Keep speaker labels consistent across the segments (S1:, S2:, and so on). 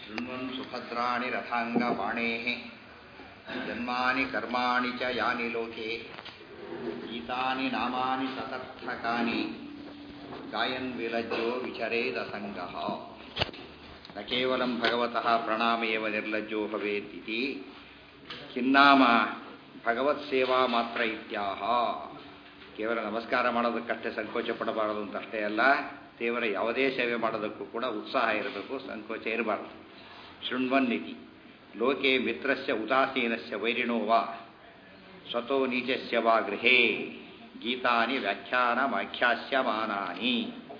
S1: शृण्वन् सुभद्राणि रथाङ्गपाणेः जन्मानि कर्माणि च यानि लोके गीतानि नामानि सतर्थकानि गायन् विलज्जो विचरेदसङ्गः न केवलं भगवतः प्रणामेव निर्लज्जो भवेत् इति किन्नाम ಭಗವತ್ಸೇವಾ ಮಾತ್ರ ಇತ್ಯಾಹ ಕೇವಲ ನಮಸ್ಕಾರ ಮಾಡೋದಕ್ಕಷ್ಟೇ ಸಂಕೋಚ ಪಡಬಾರದು ಅಂತ ಅಷ್ಟೇ ಅಲ್ಲ ದೇವರ ಯಾವುದೇ ಸೇವೆ ಮಾಡೋದಕ್ಕೂ ಕೂಡ ಉತ್ಸಾಹ ಇರಬೇಕು ಸಂಕೋಚ ಇರಬಾರದು ಶೃಣ್ವನ್ನಿತಿ ಲೋಕೆ ಮಿತ್ರಸ್ಯ ಉದಾಸೀನಸ್ಯ ವೈರಿಣೋ ವಾ ಸ್ವತೋ ನೀಚಸ್ಯ ವಾ ಗೃಹೇ ಗೀತಾನಿ ವ್ಯಾಖ್ಯಾನ ವ್ಯಾಖ್ಯಾಸ್ಯಮಾನಾನಿ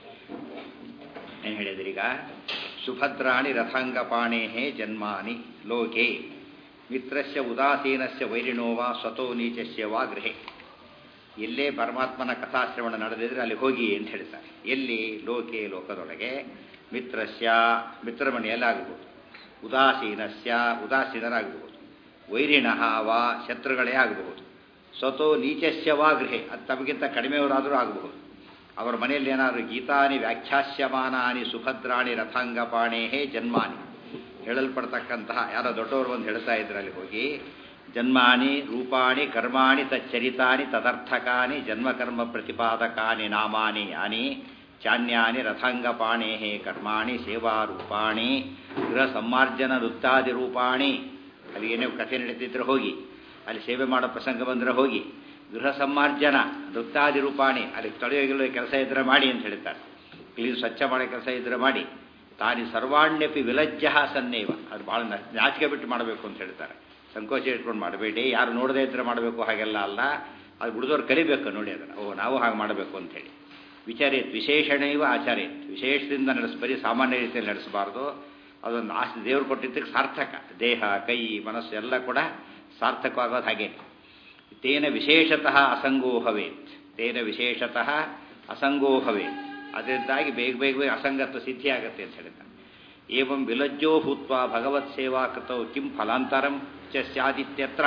S1: ಏನು ಹೇಳಿದ್ರೀಗ ಸುಭದ್ರಾಣಿ ರಥಾಂಗಪಾಣೇ ಜನ್ಮಾನಿ ಲೋಕೆ ಮಿತ್ರಸ್ಯ ಉದಾಸೀನಸ್ಯ ವೈರಿಣೋ ವಾ ಸ್ವತೋ ನೀಚಸ್ಯ ವಾ ಗೃಹೆ ಎಲ್ಲೇ ಪರಮಾತ್ಮನ ಕಥಾಶ್ರವಣ ನಡೆದಿದ್ರೆ ಅಲ್ಲಿ ಹೋಗಿ ಅಂತ ಹೇಳ್ತಾರೆ ಎಲ್ಲಿ ಲೋಕೆ ಲೋಕದೊಳಗೆ ಮಿತ್ರಸ್ಯ ಮಿತ್ರ ಮನೆಯಲ್ಲಾಗಬಹುದು ಉದಾಸೀನಸ್ಯ ಉದಾಸೀನರಾಗಬಹುದು ವೈರಿಣಃ ವಾ ಶತ್ರುಗಳೇ ಆಗಬಹುದು ಸ್ವತೋ ನೀಚಸ್ಯ ವಾ ಗೃಹೆ ಅದು ತಮಗಿಂತ ಕಡಿಮೆಯವರಾದರೂ ಆಗಬಹುದು ಅವರ ಮನೆಯಲ್ಲಿ ಏನಾದರೂ ಗೀತಾನಿ ವ್ಯಾಖ್ಯಾಸ್ಯಮಾನಾನಿ ಸುಭದ್ರಾಣಿ ರಥಾಂಗಪಾಣೇ ಜನ್ಮಾನಿ ಹೇಳಲ್ಪಡ್ತಕ್ಕಂತಹ ಯಾರೋ ದೊಡ್ಡವರು ಒಂದು ಹೇಳ್ತಾ ಇದ್ರು ಅಲ್ಲಿ ಹೋಗಿ ಜನ್ಮಾನಿ ರೂಪಾಣಿ ಕರ್ಮಾಣಿ ತಚ್ಚರಿತಾನಿ ತದರ್ಥಕಾನಿ ಜನ್ಮಕರ್ಮ ಪ್ರತಿಪಾದಕಾನಿ ನಾಮಾನಿ ಯಾನಿ ಚಾನ್ಯಾನಿ ರಥಾಂಗಪಾಣೇ ಕರ್ಮಾಣಿ ಸೇವಾರೂಪಾಣಿ ಗೃಹ ಸಮ್ಮಾರ್ಜನ ನೃತ್ತಾದಿ ರೂಪಾಣಿ ಅಲ್ಲಿ ಏನೇ ಕಥೆ ನಡೀತಿದ್ರೆ ಹೋಗಿ ಅಲ್ಲಿ ಸೇವೆ ಮಾಡೋ ಪ್ರಸಂಗ ಬಂದರೆ ಹೋಗಿ ಗೃಹ ಸಮ್ಮಾರ್ಜನ ನೃತ್ತಾದಿ ರೂಪಾಣಿ ಅಲ್ಲಿ ತೊಳೆಯೋಗಿಲ್ಲ ಕೆಲಸ ಇದ್ರೆ ಮಾಡಿ ಅಂತ ಹೇಳ್ತಾರೆ ಕ್ಲೀನ್ ಸ್ವಚ್ಛ ಮಾಡೋ ಕೆಲಸ ಇದ್ರೆ ಮಾಡಿ ತಾನಿ ಸರ್ವಾಣ್ಯಪಿ ವಿಲಜ್ಜ ಸನ್ನೇವ ಅದು ಭಾಳ ನಾಚಿಕೆ ಬಿಟ್ಟು ಮಾಡಬೇಕು ಅಂತ ಹೇಳ್ತಾರೆ ಸಂಕೋಚ ಇಟ್ಕೊಂಡು ಮಾಡಬೇಡಿ ಯಾರು ನೋಡದೇ ಇದ್ರೆ ಮಾಡಬೇಕು ಹಾಗೆಲ್ಲ ಅಲ್ಲ ಅದು ಬಿಡಿದವ್ರು ಕಲಿಬೇಕು ನೋಡಿ ಅದನ್ನು ಓ ನಾವು ಹಾಗೆ ಮಾಡಬೇಕು ಅಂತೇಳಿ ವಿಚಾರೇತ್ ವಿಶೇಷಣೈವ ಆಚಾರೇತ್ ವಿಶೇಷದಿಂದ ನಡೆಸ ಬರೀ ಸಾಮಾನ್ಯ ರೀತಿಯಲ್ಲಿ ನಡೆಸಬಾರ್ದು ಅದೊಂದು ಆಸ್ತಿ ದೇವರು ಕೊಟ್ಟಿದ್ದಕ್ಕೆ ಸಾರ್ಥಕ ದೇಹ ಕೈ ಮನಸ್ಸು ಎಲ್ಲ ಕೂಡ ಸಾರ್ಥಕವಾಗೋದು ಹಾಗೆ ತೇನ ವಿಶೇಷತಃ ಅಸಂಗೋಹವೇತ್ ತೇನ ವಿಶೇಷತಃ ಅಸಂಗೋಹವೇತ್ ಅದರಿಂದಾಗಿ ಬೇಗ ಬೇಗ ಬೇಗ ಅಸಂಗತ್ವ ಸಿದ್ಧಿ ಆಗುತ್ತೆ ಅಂತ ಹೇಳಿದ್ದಾರೆ ಏವಂ ವಿಲಜ್ಜೋ ಭೂತ್ವ ಭಗವತ್ ಸೇವಾ ಕೃತೌ ಕಿಂ ಫಲಾಂತರಂ ಚ ಸ್ಯಾದಿತ್ಯತ್ರ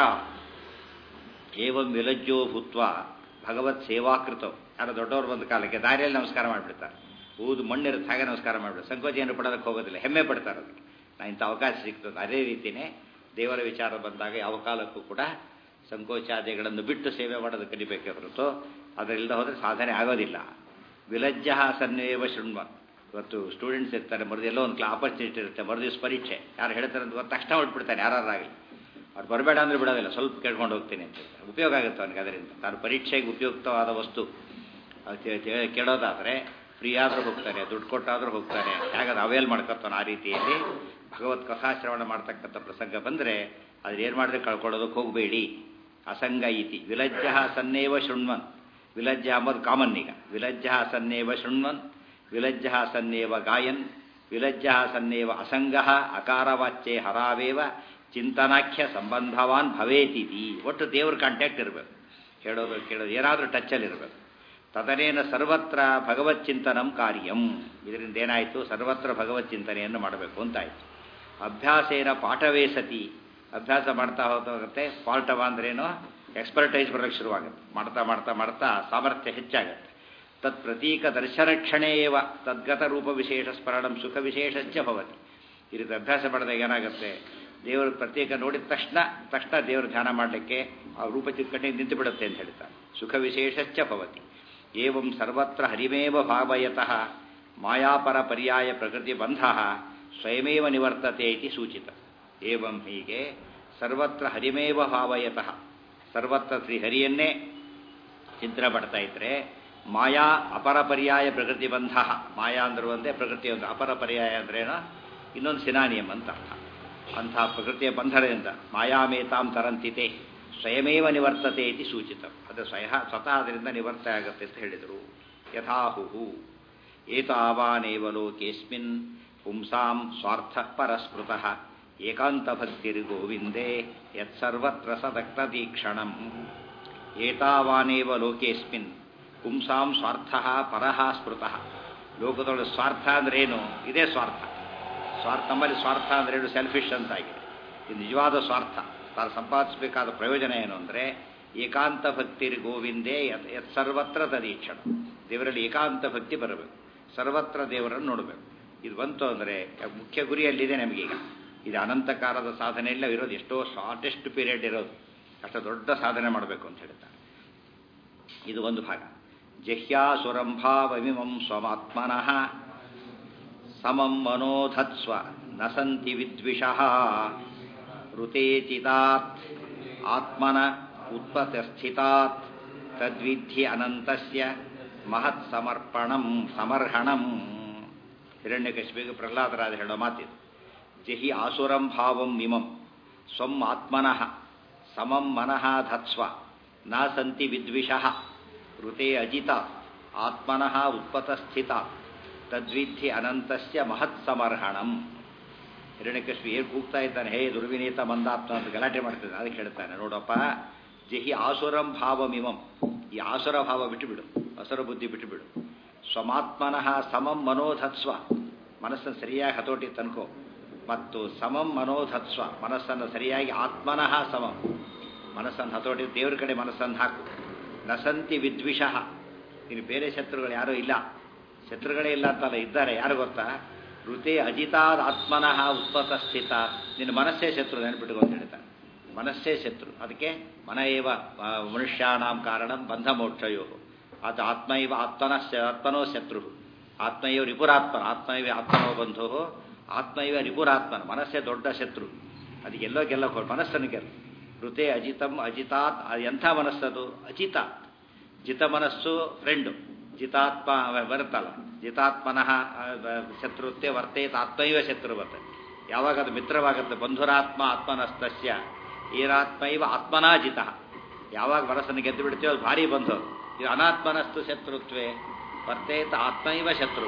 S1: ಏವಂ ವಿಲಜ್ಜೋ ಭೂತ್ವ ಭಗವತ್ ಸೇವಾ ಕೃತೌ ಯಾರೋ ದೊಡ್ಡವರು ಬಂದ ಕಾಲಕ್ಕೆ ದಾರಿಯಲ್ಲಿ ನಮಸ್ಕಾರ ಮಾಡಿಬಿಡ್ತಾರೆ ಊದು ಮಣ್ಣಿರುತ್ತೆ ಹಾಗೆ ನಮಸ್ಕಾರ ಮಾಡಿಬಿಡ್ತಾರೆ ಸಂಕೋಚ ಏನು ಪಡೋದಕ್ಕೆ ಹೋಗೋದಿಲ್ಲ ಹೆಮ್ಮೆ ಪಡ್ತಾರೆ ಅದಕ್ಕೆ ನಾ ಇಂಥ ಅವಕಾಶ ಸಿಗ್ತದೆ ಅದೇ ರೀತಿಯೇ ದೇವರ ವಿಚಾರ ಬಂದಾಗ ಯಾವ ಕಾಲಕ್ಕೂ ಕೂಡ ಸಂಕೋಚಾದಿಗಳನ್ನು ಬಿಟ್ಟು ಸೇವೆ ಮಾಡೋದು ಕಲಿಬೇಕೇ ಹೊರತು ಅದರಿಂದ ಹೋದರೆ ಸಾಧನೆ ಆಗೋದಿಲ್ಲ ವಿಲಜ್ಜ ಸನ್ನೇವ ಶೃಣ್ವನ್ ಇವತ್ತು ಸ್ಟೂಡೆಂಟ್ಸ್ ಇರ್ತಾರೆ ಮರದು ಎಲ್ಲೋ ಒಂದು ಕ್ಲಾ ಆಪರ್ಚುನಿಟಿ ಇರುತ್ತೆ ಮರುದಿವ್ಸ ಪರೀಕ್ಷೆ ಯಾರು ಹೇಳ್ತಾರೆ ಅಂತ ತಕ್ಷಣ ಹೊಟ್ಬಿಡ್ತಾನೆ ಯಾರಾಗಲಿ ಅವ್ರು ಬರಬೇಡ ಅಂದ್ರೆ ಬಿಡೋದಿಲ್ಲ ಸ್ವಲ್ಪ ಕೇಳ್ಕೊಂಡು ಹೋಗ್ತೀನಿ ಅಂತ ಉಪಯೋಗ ಆಗುತ್ತೆ ಅವನಿಗೆ ಅದರಿಂದ ತಾನು ಪರೀಕ್ಷೆಗೆ ಉಪಯುಕ್ತವಾದ ವಸ್ತು ಕೇಳೋದಾದರೆ ಫ್ರೀ ಆದರೂ ಹೋಗ್ತಾನೆ ದುಡ್ಡು ಕೊಟ್ಟಾದರೂ ಹೋಗ್ತಾನೆ ಹೇಗಾದ್ರೆ ಅವೇಲ್ ಮಾಡ್ಕೊತಾನೆ ಆ ರೀತಿಯಲ್ಲಿ ಭಗವತ್ ಕಥಾಶ್ರವಣ ಮಾಡ್ತಕ್ಕಂಥ ಪ್ರಸಂಗ ಬಂದರೆ ಅದ್ರ ಏನು ಮಾಡಿದ್ರೆ ಕಳ್ಕೊಳ್ಳೋದಕ್ಕೆ ಹೋಗಬೇಡಿ ಅಸಂಗ ಇತಿ ವಿಲಜ್ಜ ಸನ್ನೇವ ಶೃಣ್ವನ್ ವಿಲಜ್ಜ ಅಂಬುದು ಕಾಮನ್ ಈಗ ವಿಲಜ್ಜ ಸನ್ನೇವ ಶೃಣ್ವನ್ ವಿಲಜ್ಜ ಸನ್ನೇವ ಗಾಯನ್ ವಿಲಜ್ಜ ಸನ್ನೇವ ಅಸಂಗ ಅಕಾರವಾಚ್ಯೆ ಹರಾವೇವ ಚಿಂತನಾಖ್ಯ ಸಂಬಂಧವಾನ್ ಭವೇತಿತಿ ಒಟ್ಟು ದೇವ್ರ ಕಾಂಟ್ಯಾಕ್ಟ್ ಇರಬೇಕು ಹೇಳೋದು ಕೇಳೋದು ಏನಾದರೂ ಟಚ್ಚಲ್ಲಿ ಇರಬೇಕು ತದನೇನ ಸರ್ವತ್ರ ಭಗವತ್ ಚಿಂತನಂ ಕಾರ್ಯಂ ಇದರಿಂದ ಏನಾಯಿತು ಸರ್ವತ್ರ ಭಗವತ್ ಚಿಂತನೆಯನ್ನು ಮಾಡಬೇಕು ಅಂತಾಯಿತು ಅಭ್ಯಾಸೇನ ಪಾಠವೇ ಸತಿ ಅಭ್ಯಾಸ ಮಾಡ್ತಾ ಹೋಗುತ್ತೆ ಪಾಲ್ಟವ ಅಂದ್ರೇನು ಎಕ್ಸ್ಪರ್ಟೈಸ್ ಬರೋಕ್ಕೆ ಶುರುವಾಗುತ್ತೆ ಮಾಡ್ತಾ ಮಾಡ್ತಾ ಮಾಡ್ತಾ ಸಾಮರ್ಥ್ಯ ಹೆಚ್ಚಾಗುತ್ತೆ ತತ್ ಪ್ರತೀಕ ದರ್ಶನಕ್ಷಣೇವ ತದ್ಗತ ರೂಪ ವಿಶೇಷ ಸ್ಮರಣಂ ಸುಖ ವಿಶೇಷಚ್ಚ ಭವತಿ ಈ ರೀತಿ ಅಭ್ಯಾಸ ಮಾಡಿದಾಗ ಏನಾಗುತ್ತೆ ದೇವರ ಪ್ರತ್ಯೇಕ ನೋಡಿದ ತಕ್ಷಣ ತಕ್ಷಣ ದೇವರ ಧ್ಯಾನ ಮಾಡಲಿಕ್ಕೆ ಆ ರೂಪ ಚಿತ್ಕಟ್ಟೆ ನಿಂತು ಬಿಡುತ್ತೆ ಅಂತ ಹೇಳ್ತಾರೆ ಸುಖ ವಿಶೇಷಚ್ಚ ಭವತಿ ಏವಂ ಸರ್ವತ್ರ ಹರಿಮೇವ ಭಾವಯತಃ ಮಾಯಾಪರ ಪರ್ಯಾಯ ಪ್ರಕೃತಿ ಬಂಧ ಸ್ವಯಮೇವ ನಿವರ್ತತೆ ಇತಿ ಸೂಚಿತ ಏವಂ ಹೀಗೆ ಸರ್ವತ್ರ ಹರಿಮೇವ ಭಾವಯತಃ ಸರ್ವತ್ರ ಶ್ರೀಹರಿಯನ್ನೇ ಚಿಂತನೆ ಪಡ್ತಾ ಇದ್ರೆ ಮಾಯಾ ಅಪರ ಪರ್ಯಾಯ ಪ್ರಕೃತಿ ಬಂಧ ಮಾಯಾ ಅಂದ್ರೆ ಒಂದೇ ಪ್ರಕೃತಿ ಒಂದು ಅಪರ ಪರ್ಯಾಯ ಅಂದ್ರೇನೋ ಇನ್ನೊಂದು ಸಿನಾನಿಯಂ ಅಂತ ಅರ್ಥ ಅಂಥ ಪ್ರಕೃತಿಯ ಬಂಧನದಿಂದ ಮಾಯಾಮೇತಾಂ ತರಂತಿತೆ ಸ್ವಯಮೇವ ನಿವರ್ತತೆ ಇತಿ ಸೂಚಿತ ಅದು ಸ್ವಯಃ ಸ್ವತಃ ಅದರಿಂದ ನಿವರ್ತ ಆಗುತ್ತೆ ಅಂತ ಹೇಳಿದರು ಯಥಾಹುಹು ಏತಾವಾನೇವ ಲೋಕೇಸ್ಮಿನ್ ಪುಂಸಾಂ ಸ್ವಾರ್ಥ ಪರಸ್ಮೃತಃ ಏಕಾಂತ ಭಕ್ತಿರ್ಗೋವಿಂದೇ ಯತ್ಸರ್ವತ್ರ ಸದಕ್ತದೀಕ್ಷಣಂ ಏತಾವಾನೇವ ಲೋಕೇಸ್ಮಿನ್ ಪುಂಸಾಂ ಸ್ವಾರ್ಥ ಪರಃ ಸ್ಮೃತಃ ಲೋಕದೊಳಗೆ ಸ್ವಾರ್ಥ ಅಂದ್ರೇನು ಇದೇ ಸ್ವಾರ್ಥ ಸ್ವಾರ್ಥ ನಮ್ಮಲ್ಲಿ ಸ್ವಾರ್ಥ ಅಂದ್ರೇನು ಸೆಲ್ಫಿಶ್ ಅಂತಾಗಿದೆ ಇದು ನಿಜವಾದ ಸ್ವಾರ್ಥ ತಾನು ಸಂಪಾದಿಸಬೇಕಾದ ಪ್ರಯೋಜನ ಏನು ಅಂದರೆ ಏಕಾಂತ ಭಕ್ತಿರ್ ಗೋವಿಂದೇ ಯತ್ ಯತ್ ಸರ್ವತ್ರ ತದೀಕ್ಷಣ ದೇವರಲ್ಲಿ ಏಕಾಂತ ಭಕ್ತಿ ಬರಬೇಕು ಸರ್ವತ್ರ ದೇವರನ್ನು ನೋಡಬೇಕು ಇದು ಬಂತು ಅಂದರೆ ಮುಖ್ಯ ಗುರಿಯಲ್ಲಿದೆ ನಮಗೀಗ ಇದು ಅನಂತಕಾಲದ ಸಾಧನೆ ಎಲ್ಲ ಇರೋದು ಎಷ್ಟೋ ಶಾರ್ಟೆಸ್ಟ್ ಪೀರಿಯಡ್ ಇರೋದು ಅಷ್ಟು ದೊಡ್ಡ ಸಾಧನೆ ಮಾಡಬೇಕು ಅಂತ ಹೇಳ್ತಾರೆ ಇದು ಒಂದು ಭಾಗ ಜಹ್ಯಾಸುರಂಭಾವಮಿಮಂ ಸ್ವಮಾತ್ಮನಃ ಸಮಂ ಮನೋಧತ್ಸ್ವ ನ ಸಂತಿ ವಿದ್ವಿಷಃ ಋತೇಚಿತಾತ್ ಆತ್ಮನ ಉತ್ಪತ್ತಸ್ಥಿತಾತ್ ತದ್ವಿಧಿ ಅನಂತಸ್ಯ ಮಹತ್ ಸಮರ್ಪಣಂ ಸಮರ್ಹಣಂ ಹಿರಣ್ಯಕಶಿಪಿಗೆ ಪ್ರಹ್ಲಾದರಾಜ ಹೇಳೋ ಮಾತಿದು ಜಹಿ ಆಸುರಂ ಭಾವಂ ಇಮಂ ಸ್ವಂ ಆತ್ಮನಃ ಸಮಂ ಮನಃ ಧತ್ಸ್ವ ನ ಸಂತಿ ವಿದ್ವಿಷಃ ಋತೆ ಅಜಿತ ಆತ್ಮನಃ ಉತ್ಪತಸ್ಥಿತ ತದ್ವಿಧಿ ಅನಂತಸ್ಯ ಮಹತ್ ಸಮರ್ಹಣಂ ಹಿರಣ್ಯಕಶ್ಮಿ ಏನು ಕೂಗ್ತಾ ಇದ್ದಾನೆ ಹೇ ದುರ್ವಿನೀತ ಮಂದಾತ್ಮ ಅಂತ ಗಲಾಟೆ ಮಾಡ್ತಿದ್ದಾನೆ ಅದಕ್ಕೆ ಹೇಳ್ತಾನೆ ನೋಡಪ್ಪ ಜಹಿ ಆಸುರಂ ಭಾವಮಿಮಂ ಈ ಆಸುರ ಭಾವ ಬಿಟ್ಟುಬಿಡು ಅಸುರ ಬುದ್ಧಿ ಬಿಟ್ಟುಬಿಡು ಸ್ವಮಾತ್ಮನಃ ಸಮಂ ಮನೋಧತ್ಸ್ವ ಮನಸ್ಸನ್ನು ಸರಿಯಾಗಿ ಹತೋಟಿ ತನ್ಕೋ ಮತ್ತು ಸಮಂ ಮನೋಧತ್ಸ್ವ ಮನಸ್ಸನ್ನು ಸರಿಯಾಗಿ ಆತ್ಮನಃ ಸಮಂ ಮನಸ್ಸನ್ನು ಹತೋಟಿ ದೇವ್ರ ಕಡೆ ಮನಸ್ಸನ್ನು ಹಾಕು ನಸಂತಿ ವಿದ್ವಿಷಃ ಇನ್ನು ಬೇರೆ ಶತ್ರುಗಳು ಯಾರೂ ಇಲ್ಲ ಶತ್ರುಗಳೇ ಇಲ್ಲ ಅಂತಲ್ಲ ಇದ್ದಾರೆ ಯಾರು ಗೊತ್ತಾ ಋತೆ ಅಜಿತಾದ ಆತ್ಮನಃ ಉತ್ಪತ್ತ ಸ್ಥಿತ ನಿನ್ನ ಮನಸ್ಸೇ ಶತ್ರು ನೆನ್ಪಿಟ್ಟು ಅಂತ ಹೇಳ್ತಾರೆ ಮನಸ್ಸೇ ಶತ್ರು ಅದಕ್ಕೆ ಮನ ಏವ ಮನುಷ್ಯಾಣಾಂ ಕಾರಣ ಬಂಧ ಮೋಕ್ಷಯೋ ಅದು ಆತ್ಮ ಇವ ಆತ್ಮನ ಆತ್ಮನೋ ಶತ್ರು ಆತ್ಮೈವ ರಿಪುರಾತ್ಮನ ಆತ್ಮೈವ ಆತ್ಮನೋ ಬಂಧು ಆತ್ಮೈವ ರಿಪುರಾತ್ಮನ ಮನಸ್ಸೇ ದೊಡ್ಡ ಶತ್ರು ಅದಕ್ಕೆ ಎಲ್ಲೋ ಗೆಲ್ಲ ಮನಸ್ಸನ್ನು ಗೆಲ್ಲ ಋತೆ ಅಜಿತಂ ಅಜಿತಾತ್ ಎಂಥ ಮನಸ್ಸದು ಅಜಿತಾತ್ ಜಿತ ಮನಸ್ಸು ಫ್ರೆಂಡು ಜಿತಾತ್ಮ ಬರುತ್ತಲ್ಲ ಜಿತಾತ್ಮನಃ ಶತ್ರುತ್ವೆ ವರ್ತೇತ ಆತ್ಮೈವ ಶತ್ರು ಬರ್ತದೆ ಯಾವಾಗ ಅದು ಮಿತ್ರವಾಗುತ್ತೆ ಬಂಧುರಾತ್ಮ ಆತ್ಮನಸ್ತಸ್ಯ ಏನಾತ್ಮೈವ ಆತ್ಮನಾ ಜಿತ ಯಾವಾಗ ಮನಸ್ಸನ್ನು ಗೆದ್ದು ಬಿಡ್ತೀವೋ ಅದು ಭಾರಿ ಬಂಧು ಇದು ಅನಾತ್ಮನಸ್ತು ಶತ್ರುತ್ವೇ ವರ್ತೇತ ಆತ್ಮೈವ ಶತ್ರು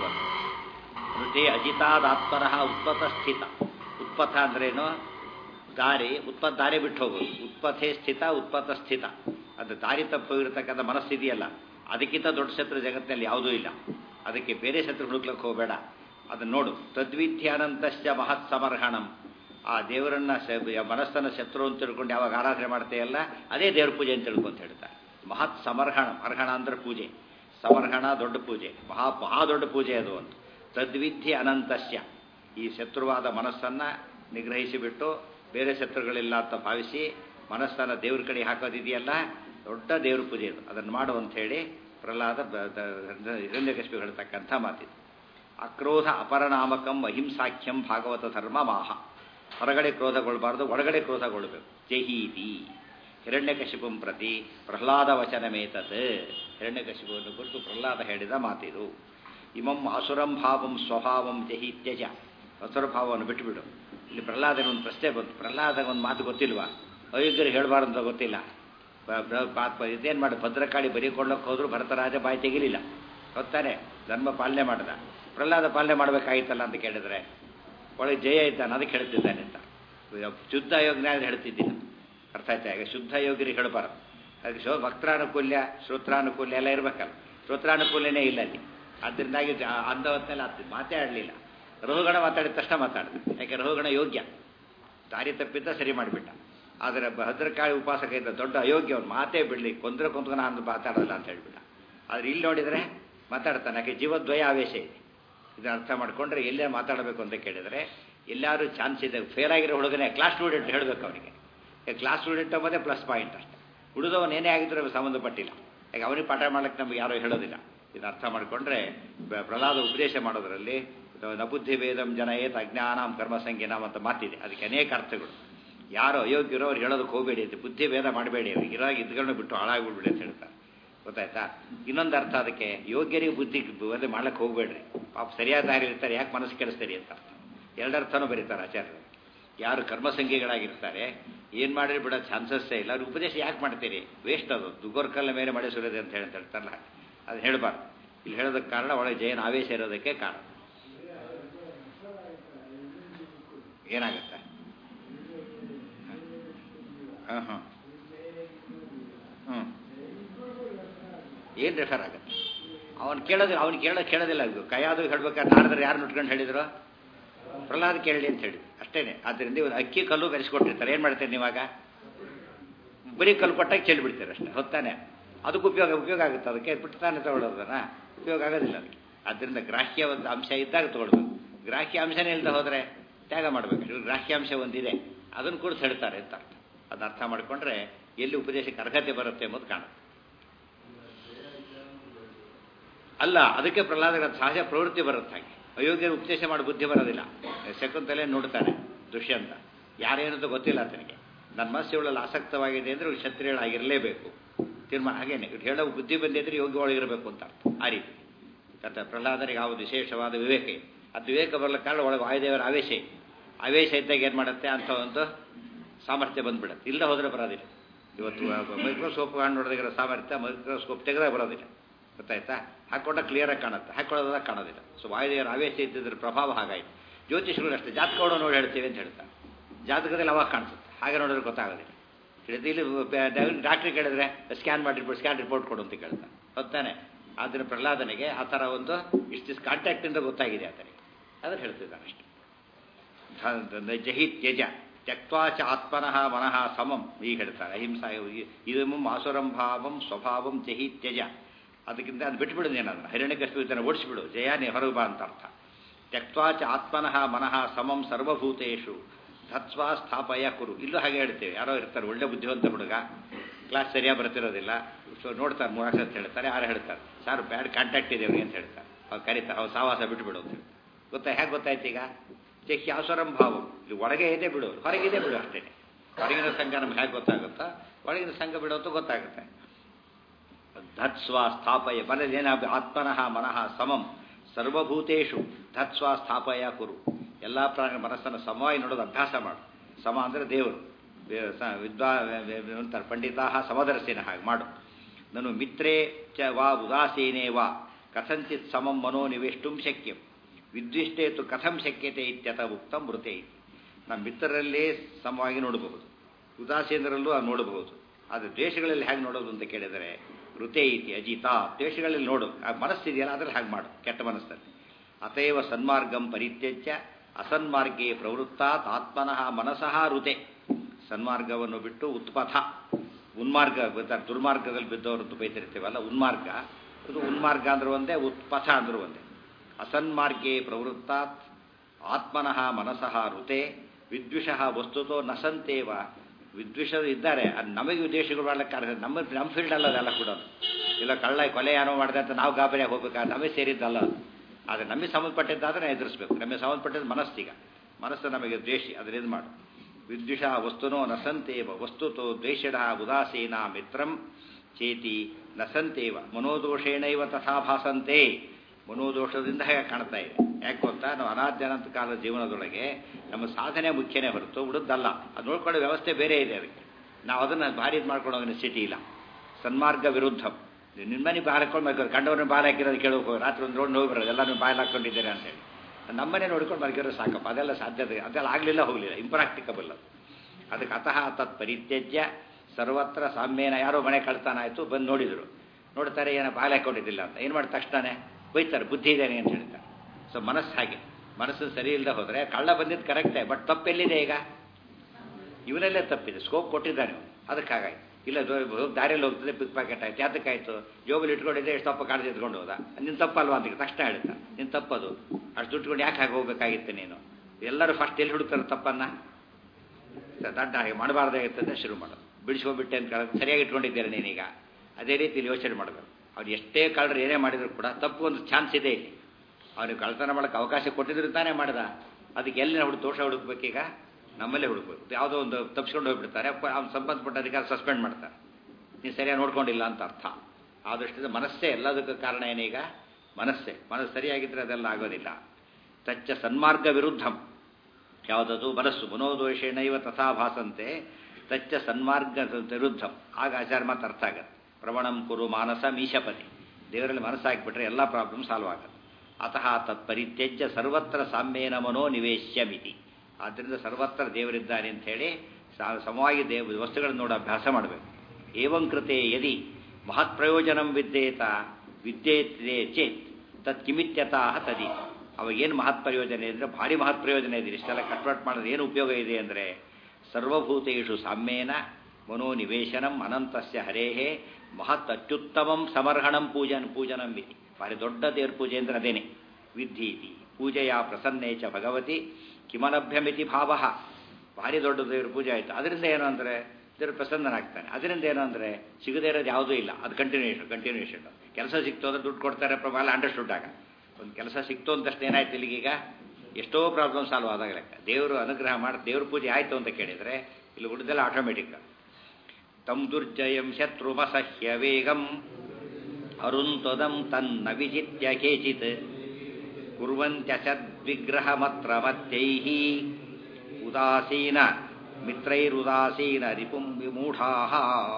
S1: ಋತೆ ಅಜಿತಾದಾತ್ಮನಃ ಉತ್ಪತ್ತ ಸ್ಥಿತ ಉತ್ಪಥ ಅಂದ್ರೇನು ದಾರಿ ಉತ್ಪತ್ತ ದಾರಿ ಬಿಟ್ಟು ಹೋಗೋದು ಉತ್ಪಥೆ ಸ್ಥಿತ ಉತ್ಪತ್ತ ಸ್ಥಿತ ಅದು ದಾರಿ ತಪ್ಪೋಗಿರ್ತಕ್ಕಂಥ ಮನಸ್ಸಿದೆಯಲ್ಲ ಅದಕ್ಕಿಂತ ದೊಡ್ಡ ಶತ್ರು ಜಗತ್ತಿನಲ್ಲಿ ಯಾವುದೂ ಇಲ್ಲ ಅದಕ್ಕೆ ಬೇರೆ ಶತ್ರು ಹುಡುಕ್ಲಕ್ಕೆ ಹೋಗಬೇಡ ಅದನ್ನು ನೋಡು ತದ್ವಿಧ್ಯಾನಂತಶ್ಚ ಮಹತ್ ಸಮರ್ಹಣಂ ಆ ದೇವರನ್ನ ಮನಸ್ಸನ್ನು ಶತ್ರು ಅಂತ ತಿಳ್ಕೊಂಡು ಯಾವಾಗ ಆರಾಧನೆ ಮಾಡ್ತೇಯಲ್ಲ ಅದೇ ದೇವ್ರ ಪೂಜೆ ಅಂತ ತಿಳ್ಕೊಂತ ಹೇಳ್ತಾರೆ ಮಹತ್ ಸಮರ್ಹಣಂ ಅರ್ಹಣ ಅಂದ್ರೆ ಪೂಜೆ ಸಮರ್ಹಣ ದೊಡ್ಡ ಪೂಜೆ ಮಹಾ ಮಹಾ ದೊಡ್ಡ ಪೂಜೆ ಅದು ಅಂತ ತದ್ವಿಧಿ ಅನಂತಸ್ಯ ಈ ಶತ್ರುವಾದ ಮನಸ್ಸನ್ನು ನಿಗ್ರಹಿಸಿಬಿಟ್ಟು ಬೇರೆ ಶತ್ರುಗಳಿಲ್ಲ ಅಂತ ಭಾವಿಸಿ ಮನಸ್ಸನ್ನು ದೇವ್ರ ಕಡೆ ಹಾಕೋದಿದೆಯಲ್ಲ ದೊಡ್ಡ ದೇವ್ರ ಪೂಜೆ ಇದು ಅದನ್ನು ಮಾಡು ಅಂತ ಹೇಳಿ ಪ್ರಹ್ಲಾದ ಹಿರಣ್ಯಕಶ್ಮಿ ಹೇಳ್ತಕ್ಕಂಥ ಮಾತಿದು ಅಕ್ರೋಧ ಅಪರನಾಮಕಂ ಅಹಿಂಸಾಖ್ಯಂ ಭಾಗವತ ಧರ್ಮ ಮಾಹ ಹೊರಗಡೆ ಕ್ರೋಧಗೊಳ್ಬಾರ್ದು ಒಳಗಡೆ ಕ್ರೋಧಗೊಳ್ಬೇಕು ಜಹೀತಿ ಹಿರಣ್ಯಕಶಿಪಂ ಪ್ರತಿ ಪ್ರಹ್ಲಾದ ವಚನಮೇತತ್ ಹಿರಣ್ಯಕಶಿಪುವನ್ನು ಕುರಿತು ಪ್ರಹ್ಲಾದ ಹೇಳಿದ ಮಾತಿದು ಇಮಂ ಆಸುರಂ ಭಾವಂ ಸ್ವಭಾವಂ ಜಹೀತ್ಯಜ ಅಸುರ ಭಾವವನ್ನು ಬಿಟ್ಟುಬಿಡು ಇಲ್ಲಿ ಪ್ರಹ್ಲಾದನ ಒಂದು ಪ್ರಶ್ನೆ ಬಂತು ಪ್ರಹ್ಲಾದನ ಒಂದು ಮಾತು ಗೊತ್ತಿಲ್ವಾ ಅಯೋಗ್ಯರು ಹೇಳಬಾರ್ದು ಅಂತ ಗೊತ್ತಿಲ್ಲ ಇದೇನು ಮಾಡಿ ಭದ್ರಕಾಳಿ ಬರೀಕೊಳ್ಳಕ್ಕೆ ಹೋದ್ರು ಭರತರಾಜ ಬಾಯಿ ತೆಗಿಲಿಲ್ಲ ಗೊತ್ತಾನೆ ಧರ್ಮ ಪಾಲನೆ ಮಾಡ್ದ ಪ್ರಹ್ಲಾದ ಪಾಲನೆ ಮಾಡಬೇಕಾಗಿತ್ತಲ್ಲ ಅಂತ ಕೇಳಿದ್ರೆ ಒಳಗೆ ಜಯ ಇದ್ದಾನೆ ಅದಕ್ಕೆ ಹೇಳ್ತಿದ್ದಾನೆ ಅಂತ ಶುದ್ಧ ಯೋಗ್ಯ ಹೇಳ್ತಿದ್ದೀನಿ ಅರ್ಥ ಆಯ್ತಾ ಈಗ ಶುದ್ಧ ಯೋಗ್ಯರಿಗೆ ಹೇಳಬಾರ್ದು ಅದಕ್ಕೆ ಶೋ ಭಕ್ತಾನುಕೂಲ್ಯ ಶ್ರೋತ್ರಾನುಕೂಲ್ಯ ಎಲ್ಲ ಇರಬೇಕಲ್ಲ ಶ್ರೋತ್ರಾನುಕೂಲ್ಯನೇ ಇಲ್ಲ ಅಲ್ಲಿ ಅದರಿಂದಾಗಿ ಅಂದ ಹೊತ್ತಿನಲ್ಲಿ ಅದು ಮಾತೇ ಆಡಲಿಲ್ಲ ರಹುಗಣ ಮಾತಾಡಿದ ತಕ್ಷಣ ಮಾತಾಡಿದ ಯಾಕೆ ರಹುಗಣ ಯೋಗ್ಯ ದಾರಿ ತಪ್ಪಿದ್ದ ಸರಿ ಮಾಡಿಬಿಟ್ಟ ಆದರೆ ಭದ್ರಕಾಳಿ ಉಪಾಸಕ ಇದ್ದ ದೊಡ್ಡ ಅಯೋಗ್ಯ ಅವ್ನು ಮಾತೇ ಬಿಡಲಿ ಕೊಂದ್ರೆ ಕೊಂತ್ಕೊನ ಅಂದು ಮಾತಾಡೋಲ್ಲ ಅಂತ ಹೇಳ್ಬಿಟ್ಟ ಆದರೆ ಇಲ್ಲಿ ನೋಡಿದರೆ ಮಾತಾಡ್ತಾನೆ ಯಾಕೆ ಜೀವದ್ವಯ ಆವೇಶ ಇದೆ ಇದನ್ನ ಅರ್ಥ ಮಾಡ್ಕೊಂಡ್ರೆ ಎಲ್ಲೇ ಮಾತಾಡಬೇಕು ಅಂತ ಕೇಳಿದರೆ ಎಲ್ಲಾರು ಚಾನ್ಸ್ ಇದೆ ಫೇಲ್ ಆಗಿರೋ ಹುಡುಗನೇ ಕ್ಲಾಸ್ ಸ್ಟೂಡೆಂಟ್ ಹೇಳಬೇಕು ಅವನಿಗೆ ಕ್ಲಾಸ್ ಸ್ಟೂಡೆಂಟ್ ಅಂಬೋದೇ ಪ್ಲಸ್ ಪಾಯಿಂಟ್ ಅಷ್ಟೇ ಹುಡುಗವನು ಏನೇ ಆಗಿದ್ರೂ ಸಂಬಂಧಪಟ್ಟಿಲ್ಲ ಯಾಕೆ ಅವನಿಗೆ ಪಾಠ ಮಾಡಕ್ಕೆ ನಮ್ಗೆ ಯಾರೂ ಹೇಳೋದಿಲ್ಲ ಇದನ್ನ ಅರ್ಥ ಮಾಡಿಕೊಂಡ್ರೆ ಪ್ರಹ್ಲಾದ ಉಪದೇಶ ಮಾಡೋದರಲ್ಲಿ ನಬುದ್ಧಿ ವೇದಂ ಜನ ಏತ ಅಜ್ಞಾನಂ ಕರ್ಮ ಸಂಖ್ಯೆನಾಮ್ ಅಂತ ಮಾತಿದೆ ಅದಕ್ಕೆ ಅನೇಕ ಅರ್ಥಗಳು ಯಾರು ಅಯೋಗ್ಯರೋ ಅವ್ರು ಹೇಳೋದಕ್ಕೆ ಹೋಗಬೇಡಿ ಅಂತ ಬುದ್ಧಿ ಭೇದ ಮಾಡಬೇಡಿ ಅವ್ರಿಗೆ ಇರಾಗ ಇದ್ಕೊಂಡು ಬಿಟ್ಟು ಹಾಳಾಗ್ಬಿಡ್ಬೇಡಿ ಅಂತ ಹೇಳ್ತಾರೆ ಗೊತ್ತಾಯ್ತಾ ಇನ್ನೊಂದು ಅರ್ಥ ಅದಕ್ಕೆ ಯೋಗ್ಯರಿಗೆ ಬುದ್ಧಿ ಭೇದ ಮಾಡ್ಲಿಕ್ಕೆ ಹೋಗಬೇಡ್ರಿ ಪಾಪ ಸರಿಯಾದ ದಾರಿ ಇರ್ತಾರೆ ಯಾಕೆ ಮನಸ್ಸು ಕೆಡಿಸ್ತೀರಿ ಅಂತ ಅರ್ಥ ಎರಡರ್ಥನೂ ಬರೀತಾರೆ ಆಚಾರ್ಯರು ಯಾರು ಕರ್ಮಸಂಖ್ಯೆಗಳಾಗಿರ್ತಾರೆ ಏನು ಮಾಡಿದ್ರೆ ಬಿಡೋ ಚಾನ್ಸಸ್ಸೇ ಇಲ್ಲ ಅವ್ರಿಗೆ ಉಪದೇಶ ಯಾಕೆ ಮಾಡ್ತೀರಿ ವೇಸ್ಟ್ ಅದು ದುಗೋರ್ಕಲ್ಲ ಮೇಲೆ ಮಳೆ ಸುರಿದೆ ಅಂತ ಹೇಳಿ ಹೇಳ್ತಾರಲ್ಲ ಅದು ಹೇಳಬಾರ್ದು ಇಲ್ಲಿ ಹೇಳೋದಕ್ಕೆ ಕಾರಣ ಒಳಗೆ ಜಯನ ಆವೇಶ ಇರೋದಕ್ಕೆ ಕಾರಣ ಏನಾಗುತ್ತೆ ಹಾಂ ಹಾಂ ಹ್ಞೂ ಏನು ರೆಫರ್ ಆಗುತ್ತೆ ಅವನು ಕೇಳೋದಿಲ್ಲ ಅವ್ನು ಕೇಳೋ ಕೇಳೋದಿಲ್ಲ ಕೈಯಾದ್ರು ಹೇಳ್ಬೇಕಾದ್ರೆ ನಾರದ್ರೆ ಯಾರು ನುಟ್ಕೊಂಡು ಹೇಳಿದ್ರು ಪ್ರಹ್ಲಾದ ಕೇಳಲಿ ಅಂತ ಹೇಳಿ ಅಷ್ಟೇನೆ ಆದ್ದರಿಂದ ಇವರು ಅಕ್ಕಿ ಕಲ್ಲು ಬೆರೆಸ್ಕೊಟ್ಟಿರ್ತಾರೆ ಏನು ಮಾಡ್ತೀರಿ ನೀವಾಗ ಬರೀ ಕಲ್ಲು ಕೊಟ್ಟಾಗ ಚೆಲ್ಲಿ ಬಿಡ್ತೀರಿ ಅಷ್ಟೇ ಹೊತ್ತಾನೆ ಅದಕ್ಕೆ ಉಪಯೋಗ ಉಪಯೋಗ ಆಗುತ್ತೆ ಅದಕ್ಕೆ ಬಿಟ್ಟು ತಾನೇ ತಗೊಳ್ಳೋದನ್ನ ಉಪಯೋಗ ಆಗೋದಿಲ್ಲ ಅದಕ್ಕೆ ಆದ್ದರಿಂದ ಗ್ರಾಹ್ಯ ಒಂದು ಅಂಶ ಇದ್ದಾಗ ತಗೊಳ್ಬೇಕು ಗ್ರಾಹ್ಯಾಂಶನೇ ಇಲ್ಲದೆ ಹೋದರೆ ತ್ಯಾಗ ಮಾಡಬೇಕು ಇವ್ರು ಗ್ರಾಹ್ಯಾಂಶ ಒಂದಿದೆ ಅದನ್ನು ಕೂಡ ಹೇಳ್ತಾರೆ ಅಂತ ಅರ್ಥ ಅದನ್ನ ಅರ್ಥ ಮಾಡಿಕೊಂಡ್ರೆ ಎಲ್ಲಿ ಉಪದೇಶಕ್ಕೆ ಅರ್ಹತೆ ಬರುತ್ತೆ ಎಂಬುದು ಕಾಣುತ್ತೆ ಅಲ್ಲ ಅದಕ್ಕೆ ಪ್ರಹ್ಲಾದರ ಸಹಜ ಪ್ರವೃತ್ತಿ ಬರುತ್ತೆ ಹಾಗೆ ಅಯೋಗ್ಯರು ಉಪದೇಶ ಮಾಡಿ ಬುದ್ಧಿ ಬರೋದಿಲ್ಲ ಶಕುಂತಲೆ ನೋಡ್ತಾನೆ ದುಷ್ಯಂತ ಯಾರೇನಂತ ಗೊತ್ತಿಲ್ಲ ಆತನಿಗೆ ನನ್ನ ಮನಸ್ಸು ಇವಳಲ್ಲಿ ಆಸಕ್ತವಾಗಿದೆ ಅಂದರೆ ಇವ್ರು ಕ್ಷತ್ರಿಯಳಾಗಿರಲೇಬೇಕು ತೀರ್ಮಾನ ಹಾಗೇನೆ ಇವ್ರು ಹೇಳೋ ಬುದ್ಧಿ ಬಂದಿದ್ರೆ ಯೋಗ್ಯ ಒಳಗಿರಬೇಕು ಅಂತ ಅರ್ಥ ಆ ರೀತಿ ಕಥ ಪ್ರಹ್ಲಾದರಿಗೆ ಯಾವ ವಿಶೇಷವಾದ ವಿವೇಕ ಇದೆ ಅದು ವಿವೇಕ ಬರ್ಲಿಕ್ಕೆ ಕಾರಣ ಒಳಗೆ ವಾಯುದೇವರ ಆವೇಶ ಇದೆ ಆವೇಶ ಇದ್ದಾಗ ಏನು ಮಾಡುತ್ತೆ ಅಂತ ಒಂದು ಸಾಮರ್ಥ್ಯ ಬಂದ್ಬಿಡುತ್ತೆ ಇಲ್ಲ ಹೋದರೆ ಬರೋದಿಲ್ಲ ಇವತ್ತು ಮೈಕ್ರೋಸ್ಕೋಪ್ ಕಾಣ್ ನೋಡಿದ್ರೆ ಸಾಮರ್ಥ್ಯ ಮೈಕ್ರೋಸ್ಕೋಪ್ ತೆಗೆದಾಗ ಬರೋದಿಲ್ಲ ಗೊತ್ತಾಯ್ತಾ ಹಾಕೊಂಡ ಕ್ಲಿಯರಾಗಿ ಕಾಣುತ್ತೆ ಹಾಕೊಳ್ಳೋದಾಗ ಕಾಣೋದಿಲ್ಲ ಸೊ ವಾಯುದೇವರ ಆವೇಶ ಇದ್ದಿದ್ರ ಪ್ರಭಾವ ಹಾಗಾಯ್ತು ಜ್ಯೋತಿಷಗಳು ಅಷ್ಟೇ ಜಾತಕವನ್ನು ನೋಡಿ ಹೇಳ್ತೀವಿ ಅಂತ ಹೇಳ್ತಾರೆ ಜಾತಕದಲ್ಲಿ ಅವಾಗ ಕಾಣಿಸುತ್ತೆ ಹಾಗೆ ನೋಡಿದ್ರೆ ಗೊತ್ತಾಗೋದಿಲ್ಲ ತಿಳಿದು ಇಲ್ಲಿ ಡಾಕ್ಟ್ರಿಗೆ ಕೇಳಿದ್ರೆ ಸ್ಕ್ಯಾನ್ ಮಾಡಿ ರಿಪೋರ್ಟ್ ಸ್ಕ್ಯಾನ್ ರಿಪೋರ್ಟ್ ಕೊಡು ಅಂತ ಕೇಳ್ತಾನೆ ಹೊತ್ತಾನೆ ಆದರೆ ಪ್ರಹ್ಲಾದನಿಗೆ ಆ ಥರ ಒಂದು ಇಷ್ಟಿಷ್ಟು ಕಾಂಟ್ಯಾಕ್ಟಿಂದ ಗೊತ್ತಾಗಿದೆ ಆತನಿಗೆ ಅದನ್ನು ಹೇಳ್ತಿದ್ದಾನೆ ಅಷ್ಟೆ ಜಹಿ ತ್ಯಜ ತ್ಯಕ್ವಾಚ ಆತ್ಮನಃ ಮನಃ ಸಮಂ ಈಗ ಹೇಳ್ತಾರೆ ಅಹಿಂಸಾ ಇದಂ ಆಸುರಂ ಭಾವಂ ಸ್ವಭಾವಂ ಜಹಿ ತ್ಯಜ ಅದಕ್ಕಿಂತ ಅದು ಬಿಟ್ಬಿಡುದು ಏನಾದ್ರೆ ಹಿರಣ್ಯಕಶ್ಮಿತನ ಓಡಿಸ್ಬಿಡು ಜಯ ನೀ ಹೊರಗೆ ಬಾ ಅಂತ ಅರ್ಥ ತ್ಯಕ್ವಾಚ ಆತ್ಮನಃ ಮನಃ ಸಮಂ ಸರ್ವಭೂತೇಶು ಧತ್ವಾ ಸ್ಥಾಪಯ ಕುರು ಇಲ್ಲೂ ಹಾಗೆ ಹೇಳ್ತೇವೆ ಯಾರೋ ಇರ್ತಾರೆ ಒಳ್ಳೆ ಬುದ್ಧಿವಂತ ಹುಡುಗ ಕ್ಲಾಸ್ ಸರಿಯಾಗಿ ಬರ್ತಿರೋದಿಲ್ಲ ಸೊ ನೋಡ್ತಾರೆ ಮೂರಾಕ್ಷ ಅಂತ ಹೇಳ್ತಾರೆ ಯಾರು ಹೇಳ್ತಾರೆ ಸರ್ ಬ್ಯಾಡ್ ಕಾಂಟ್ಯಾಕ್ಟ್ ಇದೆ ಅವ್ರಿಗೆ ಅಂತ ಹೇಳ್ತಾರೆ ಅವ್ರು ಕರೀತಾರೆ ಅವ್ರು ಸಾವಾಸ ಬಿಟ್ಬಿಡು ಅಂತ ಹೇಳಿ ಗೊತ್ತಾ ಹೇಗೆ ಗೊತ್ತಾಯ್ತು ಈಗ ಚೆಕ್ ಯಾವಸರಂ ಭಾವ ಇಲ್ಲಿ ಒಳಗೆ ಇದೆ ಬಿಡು ಹೊರಗಿದೆ ಬಿಡು ಅಷ್ಟೇ ಹೊರಗಿನ ಸಂಘ ನಮ್ಗೆ ಹೇಗೆ ಗೊತ್ತಾಗುತ್ತಾ ಒಳಗಿನ ಸಂಘ ಬಿಡು ಅಂತ ಗೊತ್ತಾಗುತ್ತೆ ಧತ್ಸ್ವ ಸ್ಥಾಪಯ ಬಲದೇನ ಆತ್ಮನಃ ಮನಃ ಸಮಂ ಸರ್ವಭೂತೇಶು ಧತ್ಸ್ವ ಸ್ಥಾಪಯ ಕುರು ಎಲ್ಲ ಪ್ರಾಣಿ ಮನಸ್ಸನ್ನು ಸಮವಾಗಿ ನೋಡೋದು ಅಭ್ಯಾಸ ಮಾಡು ಸಮ ಅಂದರೆ ದೇವರು ವಿದ್ವಾ ಅಂತಾರೆ ಪಂಡಿತಾ ಸಮದರ್ಶಿನ ಹಾಗೆ ಮಾಡು ನಾನು ಮಿತ್ರೇ ಚ ವಾ ಉದಾಸೀನೇ ವಾ ಕಥಂಚಿತ್ ಸಮಂ ಮನೋ ನಿವೇಷ್ಟುಂ ಶಕ್ಯಂ ವಿದ್ವಿಷ್ಟೇತು ಕಥಂ ಶಕ್ಯತೆ ಇತ್ಯತ ಉಕ್ತಂ ಮೃತೆ ಇತಿ ನಮ್ಮ ಮಿತ್ರರಲ್ಲೇ ಸಮವಾಗಿ ನೋಡಬಹುದು ಉದಾಸೀನರಲ್ಲೂ ಅದು ನೋಡಬಹುದು ಆದರೆ ದೇಶಗಳಲ್ಲಿ ಹೇಗೆ ನೋಡೋದು ಅಂತ ಕೇಳಿದರೆ ಋತೆ ಇತಿ ಅಜಿತ ದೇಶಗಳಲ್ಲಿ ನೋಡು ಆ ಮನಸ್ಸಿದೆಯಲ್ಲ ಅದ್ರಲ್ಲಿ ಹಾಗೆ ಮಾಡು ಕೆಟ್ಟ ಮನಸ್ಸಲ್ಲಿ ಅತೇವ ಸನ್ಮಾರ್ಗಂ ಪರಿತ್ಯಜ್ಯ ಅಸನ್ಮಾರ್ಗೇ ಪ್ರವೃತ್ತಾತ್ ಆತ್ಮನಃ ಮನಸಃ ಋತೆ ಸನ್ಮಾರ್ಗವನ್ನು ಬಿಟ್ಟು ಉತ್ಪಥ ಉನ್ಮಾರ್ಗ ಗೊತ್ತಾರೆ ದುರ್ಮಾರ್ಗದಲ್ಲಿ ಬಿದ್ದವರು ಬೈತಿರ್ತೀವಲ್ಲ ಉನ್ಮಾರ್ಗ ಅದು ಉನ್ಮಾರ್ಗ ಅಂದ್ರೆ ಒಂದೇ ಉತ್ಪಥ ಅಂದ್ರೂ ಒಂದೇ ಅಸನ್ಮಾರ್ಗೇ ಪ್ರವೃತ್ತಾತ್ ಆತ್ಮನಃ ಮನಸಃ ಋತೆ ವಿದ್ವಿಷಃ ವಸ್ತುತೋ ನಸಂತೇವ ವಿದ್ವಿಷರು ಇದ್ದಾರೆ ಅದು ನಮಗೆ ಉದ್ದೇಶಗಳು ಮಾಡ್ಲಿಕ್ಕೆ ಅರ್ಹ ನಮ್ಮ ನಮ್ಮ ಫೀಲ್ಡ್ ಅಲ್ಲ ಅದೆಲ್ಲ ಕೂಡ ಇಲ್ಲ ಕಳ್ಳ ಕೊಲೆ ಏನೋ ಮಾಡಿದೆ ಅಂತ ನಾವು ಗಾಬರಿಯಾಗಿ ಹೋಗ್ಬೇಕಾದ್ರೆ ನಮಗೆ ಸೇರಿದ್ದಲ್ಲ ಅದು ಆದರೆ ನಮಗೆ ಸಂಬಂಧಪಟ್ಟಿದ್ದಾದ್ರೆ ಎದುರಿಸ್ಬೇಕು ನಮಗೆ ಸಂಬಂಧಪಟ್ಟಿದ್ದು ಮನಸ್ಸೀಗ ಮನಸ್ಸು ನಮಗೆ ದ್ವೇಷಿ ಅದರಿಂದ ಮಾಡು ವಿದ್ವಿಷ ವಸ್ತುನೋ ನಸಂತೇವ ವಸ್ತುತೋ ದ್ವೇಷಡ ಉದಾಸೀನ ಮಿತ್ರಂ ಚೇತಿ ನಸಂತೇವ ಮನೋದೋಷೇಣೈವ ತಥಾ ಭಾಸಂತೆ ಮನೋದೋಷದಿಂದ ಹೇಗೆ ಕಾಣ್ತಾ ಇದೆ ಯಾಕೆ ಗೊತ್ತಾ ನಾವು ಅನಾದ್ಯನಂತ ಕಾಲದ ಜೀವನದೊಳಗೆ ನಮ್ಮ ಸಾಧನೆ ಮುಖ್ಯನೇ ಹೊರತು ಉಳಿದಲ್ಲ ಅದು ನೋಡ್ಕೊಳ್ಳೋ ವ್ಯವಸ್ಥೆ ಬೇರೆ ಇದೆ ಅದಕ್ಕೆ ನಾವು ಅದನ್ನು ಭಾರಿ ಇದು ಮಾಡ್ಕೊಂಡು ಹೋಗೋ ಸ್ಥಿತಿ ಇಲ್ಲ ಸನ್ಮಾರ್ಗ ವಿರುದ್ಧ ನಿಮ್ಮ ಮನೆ ಬಾಲ್ ಹಾಕೊಂಡು ಮಲ್ಕೋದು ಕಂಡವ್ರನ್ನ ಬಾಲ್ ಹಾಕಿರೋದು ಕೇಳೋಕೆ ರಾತ್ರಿ ಒಂದು ರೋಡ್ ಹೋಗಿ ಬರೋದು ಎಲ್ಲರೂ ಬಾಲ್ ಹಾಕೊಂಡಿದ್ದೀರಾ ಅಂತೇಳಿ ನಮ್ಮನೆ ನೋಡ್ಕೊಂಡು ಮಲ್ಕಿರೋ ಸಾಕಪ್ಪ ಅದೆಲ್ಲ ಸಾಧ್ಯತೆ ಅದೆಲ್ಲ ಆಗಲಿಲ್ಲ ಹೋಗಲಿಲ್ಲ ಇಂಪ್ರಾಕ್ಟಿಕಬಲ್ ಅದು ಅದಕ್ಕೆ ಅತಃ ತತ್ ಪರಿತ್ಯಜ್ಯ ಸರ್ವತ್ರ ಸಾಮ್ಯೇನ ಯಾರೋ ಮನೆ ಕಳ್ತಾನಾಯ್ತು ಬಂದು ನೋಡಿದರು ನೋಡ್ತಾರೆ ಏನೋ ಬಾಲ್ ಹಾಕೊಂಡಿದ್ದಿಲ್ಲ ಅಂತ ಏನು ಮಾಡಿ ತಕ್ಷಣನೇ ಬೈತಾರೆ ಬುದ್ಧಿ ಇದ್ದೇನೆ ಅಂತ ಹೇಳ್ತಾರೆ ಸೊ ಮನಸ್ಸು ಹಾಗೆ ಮನಸ್ಸು ಸರಿ ಇಲ್ಲದೆ ಹೋದರೆ ಕಳ್ಳ ಬಂದಿದ್ದು ಕರೆಕ್ಟೇ ಬಟ್ ತಪ್ಪೆಲ್ಲಿದೆ ಈಗ ಇವನಲ್ಲೇ ತಪ್ಪಿದೆ ಸ್ಕೋಪ್ ಕೊಟ್ಟಿದ್ದಾನೆ ಅದಕ್ಕಾಗಾಯ್ತು ಇಲ್ಲ ದಾರಿಯಲ್ಲಿ ಹೋಗ್ತದೆ ಪಿಕ್ ಪ್ಯಾಕೆಟ್ ಆಯ್ತು ಯಾತಕ್ಕಾಯ್ತು ಜೋಬಲ್ಲಿ ಇಟ್ಕೊಂಡಿದ್ದೆ ಎಷ್ಟು ತಪ್ಪ ಕಾಡ್ದು ಎತ್ಕೊಂಡು ಹೋದ ನಿನ್ನ ತಪ್ಪಲ್ವಾ ಅಂತ ತಕ್ಷಣ ಹೇಳ್ತಾ ನಿನ್ನ ತಪ್ಪದು ಅಷ್ಟು ದುಡ್ಡುಕೊಂಡು ಯಾಕೆ ಹಾಗೆ ಹೋಗ್ಬೇಕಾಗಿತ್ತು ನೀನು ಎಲ್ಲರೂ ಫಸ್ಟ್ ಎಲ್ಲಿ ಹುಡುಕ್ತಾರೆ ತಪ್ಪನ್ನ ದಡ್ಡ ಹಾಗೆ ಮಾಡಬಾರ್ದಾಗಿರ್ತದೆ ಶುರು ಮಾಡೋದು ಬಿಡಿಸ್ಕೊಂಡ್ಬಿಟ್ಟೆ ಅಂತ ಕೇಳೋದು ಸರಿಯಾಗಿ ಇಟ್ಕೊಂಡಿದ್ದೀರ ನೀನೀಗ ಅದೇ ರೀತಿ ಯೋಚನೆ ಮಾಡಬೇಕು ಅವ್ರು ಎಷ್ಟೇ ಕಳ್ಳರು ಏನೇ ಮಾಡಿದ್ರು ಕೂಡ ತಪ್ಪು ಒಂದು ಚಾನ್ಸ್ ಇದೆ ಇಲ್ಲಿ ಅವ್ರಿಗೆ ಕಳ್ತನ ಮಾಡೋಕ್ಕೆ ಅವಕಾಶ ಕೊಟ್ಟಿದ್ರು ತಾನೇ ಮಾಡ್ದ ಅದಕ್ಕೆ ಎಲ್ಲಿ ಹುಡುಕ್ ದೋಷ ಹುಡುಕ್ಬೇಕೀಗ ನಮ್ಮಲ್ಲೇ ಹುಡುಕ್ಬೇಕು ಯಾವುದೋ ಒಂದು ತಪ್ಪಿಸ್ಕೊಂಡು ಹೋಗ್ಬಿಡ್ತಾರೆ ಅವ್ನು ಸಂಬಂಧಪಟ್ಟ ಅಧಿಕಾರ ಸಸ್ಪೆಂಡ್ ಮಾಡ್ತಾರೆ ನೀವು ಸರಿಯಾಗಿ ನೋಡ್ಕೊಂಡಿಲ್ಲ ಅಂತ ಅರ್ಥ ಆ ದೃಷ್ಟಿಯಿಂದ ಮನಸ್ಸೇ ಎಲ್ಲದಕ್ಕೂ ಕಾರಣ ಏನೀಗ ಮನಸ್ಸೇ ಮನಸ್ಸು ಸರಿಯಾಗಿದ್ದರೆ ಅದೆಲ್ಲ ಆಗೋದಿಲ್ಲ ತಚ್ಚ ಸನ್ಮಾರ್ಗ ವಿರುದ್ಧಂ ಯಾವುದದು ಮನಸ್ಸು ಮನೋದೋಷೇಣೈವ ತಥಾ ಭಾಸಂತೆ ತಚ್ಚ ಸನ್ಮಾರ್ಗ ವಿರುದ್ಧಂ ಆಗ ಆಚಾರ ಮಾತು ಅರ್ಥ ಆಗತ್ತೆ ಪ್ರವಣಂ ಕುರು ಮಾನಸ ಮೀಶಪತಿ ದೇವರಲ್ಲಿ ಮನಸ್ಸು ಹಾಕಿಬಿಟ್ರೆ ಎಲ್ಲ ಪ್ರಾಬ್ಲಮ್ ಸಾಲ್ವ್ ಆಗುತ್ತೆ ಅತಃ ತತ್ ಪರಿತ್ಯಜ್ಯ ಸರ್ವತ್ರ ಸಾಮ್ಯೇನ ಮನೋ ನಿವೇಶ್ಯಮಿತಿ ಆದ್ದರಿಂದ ಸರ್ವತ್ರ ದೇವರಿದ್ದಾನೆ ಅಂತ ಹೇಳಿ ಸಮವಾಗಿ ದೇವ ವಸ್ತುಗಳನ್ನು ನೋಡೋ ಅಭ್ಯಾಸ ಮಾಡಬೇಕು ಏವಂ ಕೃತೆ ಯದಿ ಮಹತ್ ಪ್ರಯೋಜನಂ ವಿದ್ಯೇತ ವಿದ್ಯೇತೆ ಚೇತ್ ತತ್ ಕಿಮಿತ್ಯತಃ ತದಿ ಅವಾಗೇನು ಮಹತ್ ಪ್ರಯೋಜನ ಅಂದರೆ ಭಾರಿ ಮಹತ್ ಪ್ರಯೋಜನ ಇದೆ ಇಷ್ಟೆಲ್ಲ ಕಟ್ಪಾಟ್ ಮಾಡೋದು ಏನು ಉಪಯೋಗ ಇದೆ ಅಂದರೆ ಸರ್ವಭೂತೇಷು ಸಾಮ್ಯೇನ ಮನೋನಿವೇಶನಂ ಅನಂತಸ್ಯ ಹರೇಹೇ ಮಹತ್ ಅತ್ಯುತ್ತಮಂ ಸಮರ್ಹಣಂ ಪೂಜನ್ ಪೂಜನಂ ಇತಿ ಭಾರಿ ದೊಡ್ಡ ದೇವ್ರ ಪೂಜೆ ಅಂದರೆ ಅದೇನೆ ವಿದ್ಧಿ ಇತಿ
S2: ಪೂಜೆಯ ಪ್ರಸನ್ನೇ ಚ ಭಗವತಿ ಕಿಮನಭ್ಯಮಿತಿ ಭಾವ ಭಾರಿ ದೊಡ್ಡ ದೇವ್ರ ಪೂಜೆ ಆಯಿತು ಅದರಿಂದ ಏನು ಅಂದರೆ ದೇವ್ರ ಪ್ರಸನ್ನನಾಗ್ತಾನೆ ಅದರಿಂದ ಏನು ಅಂದರೆ ಸಿಗದೇ ಇರೋದು ಯಾವುದೂ ಇಲ್ಲ ಅದು ಕಂಟಿನ್ಯೂಷನ್ ಕಂಟಿನ್ಯೂಷನ್ ಕೆಲಸ ಸಿಕ್ತು ಅಂದ್ರೆ ದುಡ್ಡು ಕೊಡ್ತಾರೆ ಪ್ರಮಾಣ ಅಂಡರ್ಸ್ಟುಡ್ ಆಗ ಒಂದು ಕೆಲಸ ಸಿಕ್ತು ಅಂತಷ್ಟು ಏನಾಯ್ತು ಇಲ್ಲಿಗೀಗ ಎಷ್ಟೋ ಪ್ರಾಬ್ಲಮ್ ಸಾಲ್ವ್ ಆದಾಗ ಲೆಕ್ಕ ದೇವರು ಅನುಗ್ರಹ ಮಾಡಿ ದೇವ್ರ ಪೂಜೆ ಆಯಿತು ಅಂತ ಕೇಳಿದರೆ ಇಲ್ಲಿ ಉಳಿದೆಲ್ಲ ಆಟೋಮೆಟಿಕ್ ತಂ ದುರ್ಜಯಂ ಶತ್ರುಮಸಹ್ಯ ವೇಗಂ ಅರುಂತದಂ ತನ್ನ ವಿಜಿತ್ಯ ಕೇಚಿತ್ ಕುರ್ವಂತ್ಯಸದ್ವಿಗ್ರಹಮತ್ರ ಮತ್ತೈಃ ಉದಾಸೀನ ಮಿತ್ರೈರುದಾಸೀನ ರಿಪುಂ ವಿಮೂಢಾಃ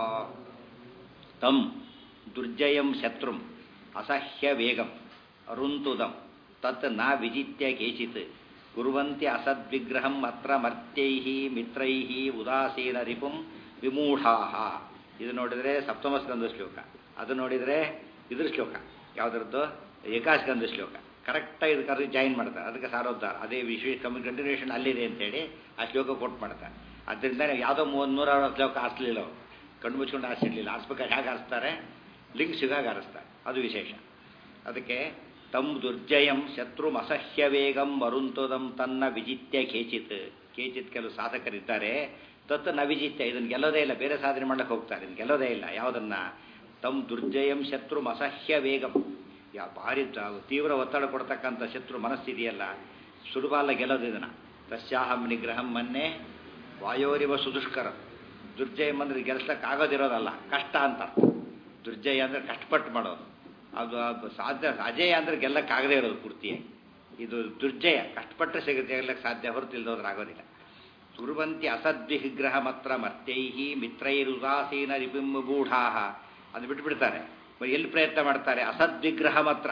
S2: ತಂ ದುರ್ಜಯಂ ಶತ್ರುಂ ಅಸಹ್ಯ ವೇಗಂ ಅರುಂತುದಂ ತತ್ ನ ವಿಜಿತ್ಯ ಕೇಚಿತ್ ಕುರ್ವಂತಿ ಅಸದ್ವಿಗ್ರಹಂ ಅತ್ರ ಮರ್ತ್ಯೈಃ ಮಿತ್ರೈಃ ಉದಾಸೀನ ರಿಪುಂ ವಿಮೂಢಾಃ ಇದು ನೋಡಿದರೆ ಸಪ್ತಮ ಸ್ಕಂದ ಶ್ಲೋಕ ಅದು ನೋಡಿದರೆ ಇದ್ರ ಶ್ಲೋಕ ಯಾವುದ್ರದ್ದು ಏಕಾಸ್ಕಂದ ಶ್ಲೋಕ ಕರೆಕ್ಟಾಗಿ ಇದು ಕರೆದು ಜಾಯಿನ್ ಮಾಡ್ತಾರೆ ಅದಕ್ಕೆ ಸಾರೋದ್ಧಾರ ಅದೇ ವಿಶೇಷ ಕಮ್ಮಿ ಕಂಟಿನ್ಯೂಷನ್ ಅಲ್ಲಿದೆ ಅಂತೇಳಿ ಆ ಶ್ಲೋಕ ಕೊಟ್ಟು ಮಾಡ್ತಾರೆ ಅದರಿಂದ ಯಾವುದೋ ಮೂವತ್ತು ನೂರ ಅರವತ್ತು ಶ್ಲೋಕ ಆರಿಸಲಿಲ್ಲ ಅವರು ಕಣ್ಣು ಮುಚ್ಕೊಂಡು ಆರಿಸಿರ್ಲಿಲ್ಲ ಆರಿಸ್ಬೇಕಾದ್ರೆ ಹೇಗೆ ಆರಿಸ್ತಾರೆ ಲಿಂಕ್ ಸಿಗಾಗ ಆರಿಸ್ತಾರೆ ಅದು ವಿಶೇಷ ಅದಕ್ಕೆ ತಮ್ ದುರ್ಜಯಂ ಶತ್ರು ಅಸಹ್ಯ ವೇಗಂ ವರುಂತದಂ ತನ್ನ ವಿಜಿತ್ಯ ಕೇಚಿತ್ ಕೇಚಿತ್ ಕೆಲವು ಸಾಧಕರಿದ್ದಾರೆ ತತ್ ನ ವಿಜಿತ್ಯ ಇದನ್ನು ಗೆಲ್ಲೋದೇ ಇಲ್ಲ ಬೇರೆ ಸಾಧನೆ ಮಾಡಕ್ಕೆ ಹೋಗ್ತಾರೆ ಇದನ್ನು ಗೆಲ್ಲೋದೇ ಇಲ್ಲ ಯಾವುದನ್ನ ತಮ್ ದುರ್ಜಯಂ ಶತ್ರು ಅಸಹ್ಯ ವೇಗಂ ಯಾ ಭಾರಿ ತೀವ್ರ ಒತ್ತಡ ಕೊಡ್ತಕ್ಕಂಥ ಶತ್ರು ಮನಸ್ಸಿದೆಯಲ್ಲ ಸುಲಭ ಅಲ್ಲ ಗೆಲ್ಲೋದು ಇದನ್ನು ತಸ್ಯಾಹಂ ನಿಗ್ರಹಂ ಮೊನ್ನೆ ವಾಯೋರಿವ ಸುದುಷ್ಕರ ದುರ್ಜಯಂ ಅಂದ್ರೆ ಗೆಲ್ಸಕ್ಕೆ ಆಗೋದಿರೋದಲ್ಲ ಕಷ್ಟ ಅಂತ ದುರ್ಜಯ ಅಂದರೆ ಕಷ್ಟಪಟ್ಟು ಮಾಡೋದು ಅದು ಅದು ಸಾಧ್ಯ ಅಜಯ ಅಂದರೆ ಗೆಲ್ಲಕ್ಕಾಗದೇ ಇರೋದು ಪೂರ್ತಿಯಾಗಿ ಇದು ದುರ್ಜಯ ಕಷ್ಟಪಟ್ಟರೆ ಸಿಗುತ್ತೆ ಗೆಲ್ಲಕ್ಕೆ ಸಾಧ್ಯ ಹೊರತು ಇಲ್ದೋದ್ರೆ ಆಗೋದಿಲ್ಲ ಕುರುವಂತಿ ಅಸದ್ವಿಗ್ರಹ ಮಾತ್ರ ಮರ್ತೈಹಿ ಮಿತ್ರೈರುದಾಸೀನ ರಿಬಿಂಬೂಢಾ ಅದು ಬಿಟ್ಬಿಡ್ತಾರೆ ಎಲ್ಲಿ ಪ್ರಯತ್ನ ಮಾಡ್ತಾರೆ ಅಸದ್ವಿಗ್ರಹ ಮಾತ್ರ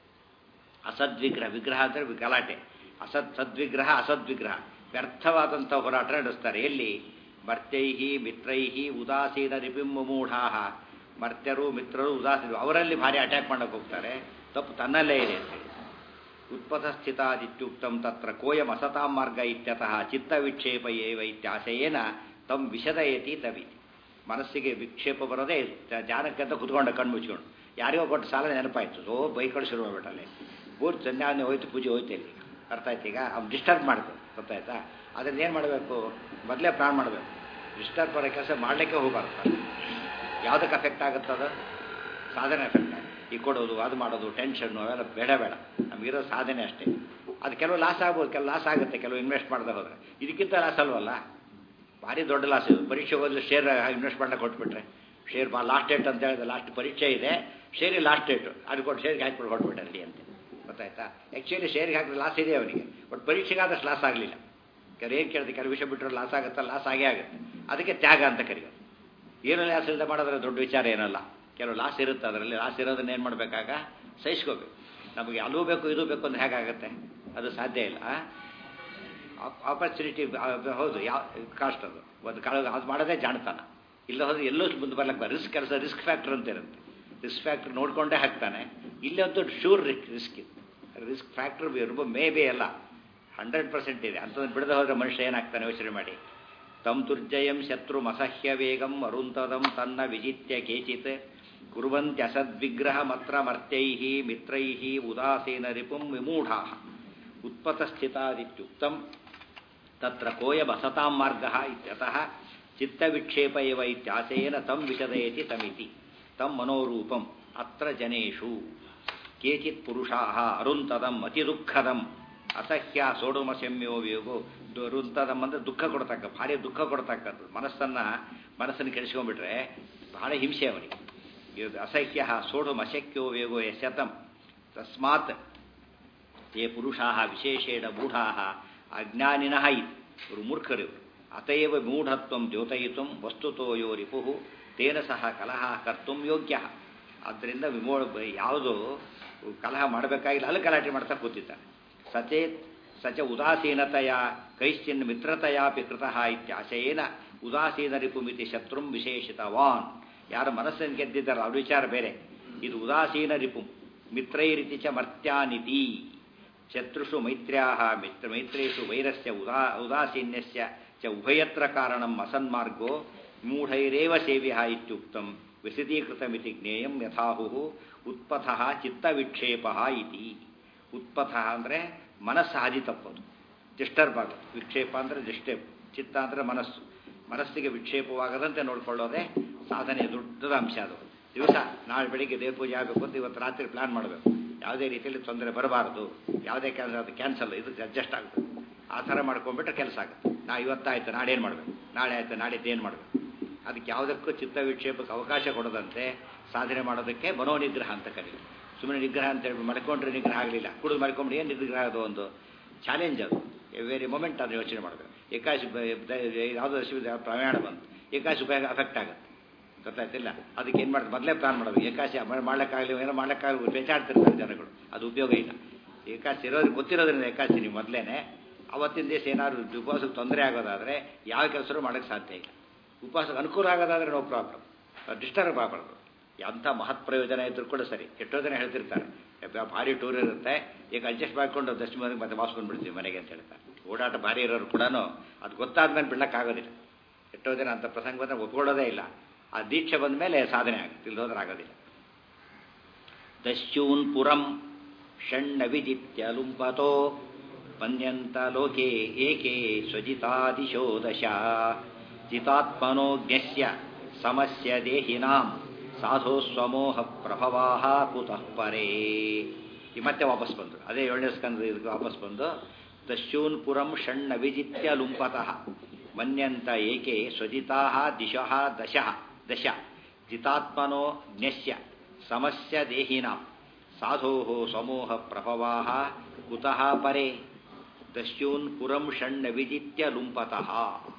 S2: ಅಸದ್ವಿಗ್ರಹ ವಿಗ್ರಹ ಅಂದರೆ ಗಲಾಟೆ ಅಸತ್ ಸದ್ವಿಗ್ರಹ ಅಸದ್ವಿಗ್ರಹ ವ್ಯರ್ಥವಾದಂಥ ಹೋರಾಟ ನಡೆಸ್ತಾರೆ ಎಲ್ಲಿ ಮರ್ತೈಹಿ ಮಿತ್ರೈಹಿ ಉದಾಸೀನ ರಿಬಿಂಬಮೂಢಾ ಮರ್ತ್ಯರು ಮಿತ್ರರು ಉದಾಸೀನ ಅವರಲ್ಲಿ ಭಾರಿ ಅಟ್ಯಾಕ್ ಮಾಡಕ್ಕೆ ಹೋಗ್ತಾರೆ ತಪ್ಪು ತನ್ನಲ್ಲೇ ಇದೆ ಅಂತ ಹೇಳಿ ಉತ್ಪಥ ಸ್ಥಿತಾದಿತ್ಯುಕ್ತಂ ತತ್ರ ಕೋಯಂ ಅಸತಾಂ ಮಾರ್ಗ ಇತ್ಯತಃ ಚಿತ್ತ ವಿಕ್ಷೇಪ ಏವ ಇತ್ಯಾಶಯೇನ ತಮ್ ವಿಷದಯತಿ ತವಿತಿ ಮನಸ್ಸಿಗೆ ವಿಕ್ಷೇಪ ಬರೋದೇ ಜಾನಕ್ಕೆ ಅಂತ ಕುತ್ಕೊಂಡ ಕಣ್ಣು ಮುಚ್ಕೊಂಡು ಯಾರಿಗೋ ಕೊಟ್ಟು ಸಾಲ ನೆನಪಾಯ್ತು ಓ ಬೈಕೊಂಡು ಶುರು ಮಾಡ್ಬಿಟ್ಟಲ್ಲಿ ಪೂರ್ತಿ ಸಂಧ್ಯಾವನೆ ಹೋಯ್ತು ಪೂಜೆ ಹೋಯ್ತು ಇಲ್ಲಿ ಅರ್ಥ ಆಯ್ತು ಈಗ ಅವ್ನು ಡಿಸ್ಟರ್ಬ್ ಮಾಡ್ತು ಗೊತ್ತಾಯ್ತಾ ಅದನ್ನ ಏನು ಮಾಡಬೇಕು ಮೊದಲೇ ಪ್ಲಾನ್ ಮಾಡಬೇಕು ಡಿಸ್ಟರ್ಬ್ ಮಾಡೋ ಕೆಲಸ ಮಾಡಲಿಕ್ಕೆ ಹೋಗಬಾರ್ದು ಯಾವುದಕ್ಕೆ ಅಫೆಕ್ಟ್ ಆಗುತ್ತದ ಸಾಧನೆ ಎಫೆಕ್ಟ್ ಆಗುತ್ತೆ ಈ ಕೊಡೋದು ಅದು ಮಾಡೋದು ಟೆನ್ಷನ್ನು ಅವೆಲ್ಲ ಬೇಡ ಬೇಡ ನಮಗಿರೋ ಸಾಧನೆ ಅಷ್ಟೇ ಅದು ಕೆಲವು ಲಾಸ್ ಆಗ್ಬೋದು ಕೆಲವು ಲಾಸ್ ಆಗುತ್ತೆ ಕೆಲವು ಇನ್ವೆಸ್ಟ್ ಮಾಡದೆ ಹೋದರೆ ಇದಕ್ಕಿಂತ ಲಾಸ್ ಅಲ್ವಲ್ಲ ಭಾರಿ ದೊಡ್ಡ ಲಾಸ್ ಇದು ಪರೀಕ್ಷೆ ಹೋದ್ರೆ ಶೇರ್ ಇನ್ವೆಸ್ಟ್ ಮಾಡಕ್ಕೆ ಕೊಟ್ಬಿಟ್ರೆ ಶೇರ್ ಬಾ ಲಾಸ್ಟ್ ಡೇಟ್ ಅಂತ ಹೇಳಿದ್ರೆ ಲಾಸ್ಟ್ ಪರೀಕ್ಷೆ ಇದೆ ಶೇರಿ ಲಾಸ್ಟ್ ಡೇಟು ಅದು ಕೊಟ್ಟು ಶೇರ್ಗೆ ಹಾಕಿಬಿಟ್ಟು ಹೊಟ್ಬಿಟ್ಟೆ ಅಲ್ಲಿ ಅಂತ ಗೊತ್ತಾಯ್ತಾ ಆ್ಯಕ್ಚುಲಿ ಶೇರ್ಗೆ ಹಾಕಿದ್ರೆ ಲಾಸ್ ಇದೆ ಅವನಿಗೆ ಬಟ್ ಪರೀಕ್ಷೆಗೆ ಆದಷ್ಟು ಲಾಸ್ ಆಗಲಿಲ್ಲ ಕೆಲವು ಏನು ಕೇಳಿದೆ ಕೆಲವು ವಿಷಯ ಬಿಟ್ಟರೆ ಲಾಸ್ ಆಗುತ್ತಾ ಲಾಸ್ ಆಗೇ ಆಗುತ್ತೆ ಅದಕ್ಕೆ ತ್ಯಾಗ ಅಂತ ಕರೆಯೋದು ಏನು ಲಾಸ್ ಇಲ್ಲದೆ ಮಾಡೋದ್ರೆ ದೊಡ್ಡ ವಿಚಾರ ಏನಲ್ಲ ಕೆಲವು ಲಾಸ್ ಇರುತ್ತೆ ಅದರಲ್ಲಿ ಲಾಸ್ ಇರೋದನ್ನ ಏನು ಮಾಡಬೇಕಾಗ ಸಹಿಸ್ಕೋಬೇಕು ನಮಗೆ ಅಲ್ಲೂ ಬೇಕು ಇದು ಬೇಕು ಅಂದ್ರೆ ಹೇಗಾಗುತ್ತೆ ಅದು ಸಾಧ್ಯ ಇಲ್ಲ ಆಪರ್ಚುನಿಟಿ ಹೌದು ಯಾವ ಕಾಸ್ಟ್ ಅದು ಒಂದು ಕಾಲ ಅದು ಮಾಡೋದೇ ಜಾಣತಾನ ಇಲ್ಲ ಹೋದ್ರೆ ಎಲ್ಲೂ ಮುಂದೆ ಬರ್ಲಕ್ಕೆ ರಿಸ್ಕ್ ಕೆಲಸ ರಿಸ್ಕ್ ಫ್ಯಾಕ್ಟರ್ ಅಂತ ಇರುತ್ತೆ ರಿಸ್ಕ್ ಫ್ಯಾಕ್ಟರ್ ನೋಡಿಕೊಂಡೇ ಹಾಕ್ತಾನೆ ಇಲ್ಲಿ ಒಂದು ಶೂರ್ ರಿಸ್ಕ್ ಇದೆ ರಿಸ್ಕ್ ಫ್ಯಾಕ್ಟರ್ ಇರ್ಬೋ ಮೇ ಬಿ ಅಲ್ಲ ಹಂಡ್ರೆಡ್ ಪರ್ಸೆಂಟ್ ಇದೆ ಅಂಥದ್ದು ಬಿಡದೆ ಹೋದರೆ ಮನುಷ್ಯ ಏನಾಗ್ತಾನೆ ಯೋಚನೆ ಮಾಡಿ ತಂ ದುರ್ಜಯಂ ಶತ್ರು ಅಸಹ್ಯ ವೇಗಂ ಅರುಂತದಂ ತನ್ನ ವಿಜಿತ್ಯ ಕೇಚಿತ್ ಕುರುವಂತ್ಯಸದ್ವಿಗ್ರಹ ಮತ್ರ ಮರ್ತೈ ಮಿತ್ರೈ ಉದಾಸೀನ ರಿಪುಂ ವಿಮೂಢಾ ಉತ್ಪತಸ್ಥಿತಾದಿತ್ಯುಕ್ತಂ ತತ್ರ ಕೋಯಮಸತಾಂ ಮಾರ್ಗ ಇತ್ಯತಃ ಚಿತ್ತವಿಕ್ಷೇಪ ಇವ ಇತ್ಯಾಸೇನ ತಂ ವಿಶದಯತಿ ತಮಿತಿ ತಂ ಮನೋರೂಪಂ ಅತ್ರ ಜನೇಷು ಕೇಚಿತ್ ಪುರುಷಾ ಅರುಂತದಂ ಅತಿ ದುಃಖದಂ ಅಸಹ್ಯ ಸೋಡುಮಸಮ್ಯೋ ವಿಯೋಗೋ ಅರುಂತದಂ ಅಂದರೆ ದುಃಖ ಕೊಡ್ತಕ್ಕ ಭಾರಿ ದುಃಖ ಕೊಡ್ತಕ್ಕಂಥದ್ದು ಮನಸ್ಸನ್ನು ಮನಸ್ಸನ್ನು ಕೆಡಿಸ್ಕೊಂಡ್ಬಿಟ್ರೆ ಬಹಳ ಹಿಂಸೆ ಅವನಿಗೆ ಇದು ಅಸಹ್ಯ ಸೋಡುಮಶಕ್ಯೋ ವೇಗೋ ಯಶತಂ ತಸ್ಮಾತ್ ತೇ ಪುರುಷಾ ವಿಶೇಷೇಣ ಮೂಢಾ ಅಜ್ಞಾನಿನಃ ಇವರು ಮೂರ್ಖರು ಇವರು ಅತಯವ ಮೂಢತ್ವ ದ್ಯೋತಯಿತು ವಸ್ತುತೋ ಯೋ ರಿಪು ತೇನ ಸಹ ಕಲಹ ಕರ್ತು ಯೋಗ್ಯ ಆದ್ದರಿಂದ ವಿಮೋ ಯಾವುದು ಕಲಹ ಮಾಡಬೇಕಾಗಿಲ್ಲ ಅಲ್ಲಿ ಗಲಾಟೆ ಮಾಡ್ತಾ ಕೂತಿದ್ದಾನೆ ಸಚೇತ್ ಸಚ ಉದಾಸೀನತೆಯ ಕೈಶ್ಚಿನ್ ಮಿತ್ರತೆಯಾಪಿ ಕೃತಃ ಇತ್ಯಾಶಯೇನ ಉದಾಸೀನ ರಿಪುಮಿತಿ ಶತ್ರುಂ ವಿಶೇಷಿತವಾನ್ ಯಾರು ಮನಸ್ಸನ್ನು ಗೆದ್ದಿದ್ದಾರೋ ಅವ್ರ ವಿಚಾರ ಬೇರೆ ಇದು ಉದಾಸೀನ ರಿಪು ಮಿತ್ರೈರಿತಿ ಚ ಮರ್ತ್ಯಾನಿತಿ ಶತ್ರುಷು ಮೈತ್ರ್ಯಾ ಮಿತ್ರ ಮೈತ್ರೇಷು ವೈರಸ್ಯ ಉದಾ ಉದಾಸೀನ್ಯಸ್ಯ ಚ ಉಭಯತ್ರ ಕಾರಣಂ ಅಸನ್ಮಾರ್ಗೋ ಮೂಢೈರೇವ ಸೇವ್ಯ ಇತ್ಯುಕ್ತಂ ವಿಶದೀಕೃತಮಿತಿ ಜ್ಞೇಯಂ ಯಥಾಹು ಉತ್ಪಥ ಚಿತ್ತವಿಕ್ಷೇಪ ಇತಿ ಉತ್ಪಥ ಅಂದರೆ ಮನಸ್ಸು ಹಾದಿ ತಪ್ಪೋದು ಡಿಸ್ಟರ್ಬ್ ಆಗೋದು ವಿಕ್ಷೇಪ ಅಂದರೆ ಡಿಸ್ಟರ್ಬ್ ಚಿತ್ತ ಅಂದರೆ ಮನಸ್ಸು ಮನಸ್ಸಿಗೆ ವಿಕ್ಷೇಪವಾಗದಂತೆ ನೋಡ್ಕೊಳ್ಳೋದೇ ಸಾಧನೆಯ ದೊಡ್ಡದ ಅಂಶ ಅದು ದಿವಸ ನಾಳೆ ಬೆಳಿಗ್ಗೆ ದೇವ ಪೂಜೆ ಆಗಬೇಕು ಅಂತ ಇವತ್ತು ರಾತ್ರಿ ಪ್ಲಾನ್ ಮಾಡಬೇಕು ಯಾವುದೇ ರೀತಿಯಲ್ಲಿ ತೊಂದರೆ ಬರಬಾರದು ಯಾವುದೇ ಕೆಲಸ ಅದು ಕ್ಯಾನ್ಸಲ್ ಇದು ಅಡ್ಜಸ್ಟ್ ಆಗುತ್ತೆ ಆ ಥರ ಮಾಡ್ಕೊಂಡ್ಬಿಟ್ರೆ ಕೆಲಸ ಆಗುತ್ತೆ ನಾ ಇವತ್ತಾಯ್ತು ನಾಳೆ ಏನು ಮಾಡಬೇಕು ನಾಳೆ ಆಯ್ತು ನಾಡಿದ್ದು ಏನು ಮಾಡಬೇಕು ಅದಕ್ಕೆ ಯಾವುದಕ್ಕೂ ಚಿತ್ತ ವಿಕ್ಷೇಪಕ್ಕೆ ಅವಕಾಶ ಕೊಡದಂತೆ ಸಾಧನೆ ಮಾಡೋದಕ್ಕೆ ಮನೋನಿಗ್ರಹ ಅಂತ ಕರೀತಾರೆ ಸುಮ್ಮನೆ ನಿಗ್ರಹ ಅಂತ ಹೇಳಿ ಮಾಡ್ಕೊಂಡ್ರೆ ನಿಗ್ರಹ ಆಗಲಿಲ್ಲ ಕುಡಿದು ಮಾಡ್ಕೊಂಡ್ರೆ ಏನು ನಿಗ್ರಹ ಅದು ಒಂದು ಚಾಲೆಂಜ್ ಅದು ವೆರಿ ಮೊಮೆಂಟ್ ಅದು ಯೋಚನೆ ಮಾಡಬೇಕು ಏಕಾಶಿ ಯಾವುದೋ ದಶಮಿ ಪ್ರಯಾಣ ಬಂತು ಏಕಾಶಿ ಉಪಯೋಗ ಅಫೆಕ್ಟ್ ಆಗುತ್ತೆ ಗೊತ್ತಾಯ್ತಿಲ್ಲ ಅದಕ್ಕೆ ಏನು ಮಾಡ್ತಾರೆ ಮೊದಲೇ ಪ್ಲಾನ್ ಮಾಡೋದು ಏಕಾಶಿ ಮಾಡ್ಲಿಕ್ಕಾಗಲಿ ಏನೋ ಮಾಡ್ಲಿಕ್ಕಾಗಲಿ ಬೇಚಾಡ್ತಿರ್ತಾರೆ ಜನಗಳು ಅದು ಉಪಯೋಗ ಇಲ್ಲ ಏಕಾಶಿ ಇರೋದು ಗೊತ್ತಿರೋದ್ರಿಂದ ಏಕಾಶಿ ನೀವು ಮೊದಲೇನೆ ಅವತ್ತಿನ ದಿವಸ ಏನಾದ್ರು ಉಪವಾಸಕ್ಕೆ ತೊಂದರೆ ಆಗೋದಾದರೆ ಯಾವ ಕೆಲಸನೂ ಮಾಡೋಕ್ಕೆ ಸಾಧ್ಯ ಇಲ್ಲ ಉಪವಾಸಕ್ಕೆ ಅನುಕೂಲ ಆಗೋದಾದರೆ ನೋ ಪ್ರಾಬ್ಲಮ್ ಡಿಸ್ಟರ್ಬ್ ಆಗಬಾರ್ದು ಎಂಥ ಮಹತ್ ಪ್ರಯೋಜನ ಇದ್ರೂ ಕೂಡ ಸರಿ ಎಷ್ಟೋ ಜನ ಹೇಳ್ತಿರ್ತಾರೆ ಭಾರಿ ಟೂರ್ ಇರುತ್ತೆ ಈಗ ಅಡ್ಜಸ್ಟ್ ಮಾಡಿಕೊಂಡು ದಶಮಿ ಮನೆಗೆ ಮತ್ತೆ ವಾಸ್ಕೊಂಡು ಬಿಡ್ತೀವಿ ಮನೆಗೆ ಅಂತ ಹೇಳ್ತಾರೆ ಓಡಾಟ ಭಾರಿ ಇರೋರು ಕೂಡ ಅದು ಗೊತ್ತಾದ್ಮೇಲೆ ಬಿಡ್ಲಕ್ಕಾಗೋದಿಲ್ಲ ಎಷ್ಟೋ ಜನ ಅಂಥ ಪ್ರಸಂಗ ಬಂದರೆ ಒಪ್ಕೊಳ್ಳೋದೇ ಇಲ್ಲ ಆ ದೀಕ್ಷೆ ಬಂದ ಮೇಲೆ ಸಾಧನೆ ಆಗುತ್ತೆ ಇಲ್ಲದೋದ್ರೆ ಆಗೋದಿಲ್ಲ ದಶ್ಯೂನ್ ಪುರಂ ಷಣ್ಣವಿದಿತ್ಯ ಲುಂಪತೋ ಪನ್ಯಂತ ಲೋಕೆ ಏಕೆ ಸ್ವಜಿತಾದಿಶೋ ದಶ ಚಿತಾತ್ಮನೋಜ್ಞಸ್ಯ ಸಮಸ್ಯ ದೇಹಿನಾಂ ಸಾಧೋ ಸ್ವಮೋಹ ಪ್ರಭವಾಹ ಕುತಃ ಪರೇ ಈ ಮತ್ತೆ ವಾಪಸ್ ಬಂದರು ಅದೇ ಏಳನೇ ಸ್ಕಂದ ಇದಕ್ಕೆ ವಾಪಸ್ ಬಂದು ದಶ್ಯೂನ್ ಪುರಂ ಷಣ್ಣ ವಿಜಿತ್ಯ ಲುಂಪತಃ ಮನ್ಯಂತ ಏಕೆ ಸ್ವಜಿತಾ ದಿಶಃ ದಶ ದಶ ಜಿತಾತ್ಮನೋ ಜ್ಞಸ್ಯ ಸಮಸ್ಯ ದೇಹಿನಾಂ ಸಾಧೋ ಸಮೂಹ ಪ್ರಭವಾಹ ಕುತಃ ಪರೇ ದಸ್ಯೂನ್ ಪುರಂ ಷಣ್ಣ ವಿಜಿತ್ಯ ಲುಂಪತಃ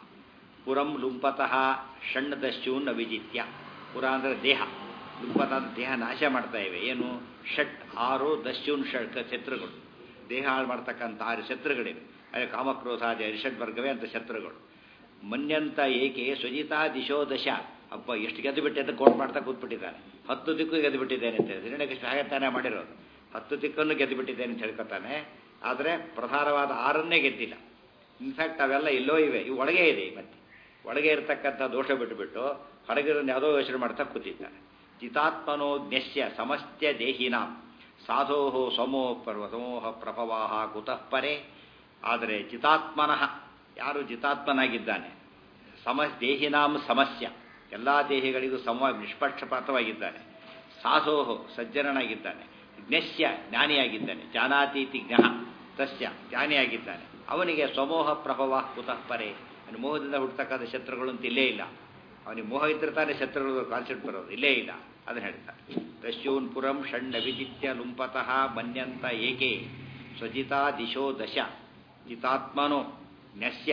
S2: ಪುರಂ ಲುಂಪತಃ ಷಣ್ಣ ದಸ್ಯೂನ್ ವಿಜಿತ್ಯ ಪುರ ಅಂದರೆ ದೇಹ ಲುಂಪತ ದೇಹ ನಾಶ ಮಾಡ್ತಾ ಇವೆ ಏನು ಷಟ್ ಆರು ದಸ್ಯೂನ್ ಷಟ್ ಶತ್ರುಗಳು ದೇಹ ಹಾಳು ಮಾಡ್ತಕ್ಕಂಥ ಆರು ಶತ್ರುಗಳಿವೆ ಅದೇ ಕಾಮಕ್ರೋಧಾದಿ ಅರಿಷಡ್ ವರ್ಗವೇ ಅಂತ ಶತ್ರುಗಳು ಮನ್ಯಂತ ಏಕೆ ಸ್ವಜಿತಾ ದಿಶೋ ದಶ ಅಪ್ಪ ಎಷ್ಟು ಗೆದ್ದು ಬಿಟ್ಟೆ ಅಂತ ಕೋಟ್ ಮಾಡ್ತಾ ಕೂತ್ಬಿಟ್ಟಿದ್ದಾನೆ ಹತ್ತು ದಿಕ್ಕು ಗೆದ್ದು ಬಿಟ್ಟಿದ್ದೇನೆ ಅಂತ ಹೇಳಿ ಹಿರಣ್ಯಕೃಷ್ಣ ಹಾಗೆ ತಾನೇ ಮಾಡಿರೋದು ಹತ್ತು ದಿಕ್ಕನ್ನು ಗೆದ್ದು ಬಿಟ್ಟಿದ್ದೇನೆ ಅಂತ ಹೇಳ್ಕೊತಾನೆ ಆದರೆ ಪ್ರಧಾನವಾದ ಆರನ್ನೇ ಗೆದ್ದಿಲ್ಲ ಇನ್ಫ್ಯಾಕ್ಟ್ ಅವೆಲ್ಲ ಎಲ್ಲೋ ಇವೆ ಇವು ಒಳಗೆ ಇದೆ ಮತ್ತೆ ಒಳಗೆ ಇರತಕ್ಕಂಥ ದೋಷ ಬಿಟ್ಟುಬಿಟ್ಟು ಹೊರಗಿರೋನ್ ಯಾವುದೋ ಯೋಚನೆ ಮಾಡ್ತಾ ಕೂತಿದ್ದಾನೆ ಚಿತಾತ್ಮನೋ ಜ್ಞಸ್ಯ ಸಮಸ್ತ್ಯ ದೇಹಿನಾಂ ಸಾಧೋ ಸಮೋ ಪರ್ವ ಸಮೋಹ ಪ್ರಭವಾಹ ಕುತಃ ಪರೆ ಆದರೆ ಚಿತಾತ್ಮನಃ ಯಾರು ಜಿತಾತ್ಮನಾಗಿದ್ದಾನೆ ಸಮ ದೇಹಿನಾಂ ಸಮಸ್ಯ ಎಲ್ಲ ದೇಹಿಗಳಿಗೂ ಸಮ ನಿಷ್ಪಕ್ಷಪಾತವಾಗಿದ್ದಾನೆ ಸಾಧೋಹೋ ಸಜ್ಜನನಾಗಿದ್ದಾನೆ ಜ್ಞಸ್ಯ ಜ್ಞಾನಿಯಾಗಿದ್ದಾನೆ ಜಾನಾತೀತಿ ಜ್ಞ ತಸ್ಯ ಜ್ಞಾನಿಯಾಗಿದ್ದಾನೆ ಅವನಿಗೆ ಸ್ವಮೋಹ ಪ್ರಭವ ಕುತಃ ಪರೆ ಅವನು ಮೋಹದಿಂದ ಹುಟ್ಟತಕ್ಕಂಥ ಶತ್ರುಗಳು ಅಂತ ಇಲ್ಲೇ ಇಲ್ಲ ಅವನಿಗೆ ಮೋಹ ಇದ್ರೆ ತಾನೇ ಶತ್ರುಗಳು ಕಾನ್ಸೆಪ್ಟ್ ಬರೋದು ಇಲ್ಲೇ ಇಲ್ಲ ಅದನ್ನು ಹೇಳ್ತಾರೆ ದಸ್ಯೂನ್ ಪುರಂ ಷಣ್ಣ ವಿಜಿತ್ಯ ಲುಂಪತಃ ಮನ್ಯಂತ ಏಕೆ ಸ್ವಜಿತಾ ದಿಶೋ ದಶ ಜಿತಾತ್ಮನೋ ನ್ಯಸ್ಯ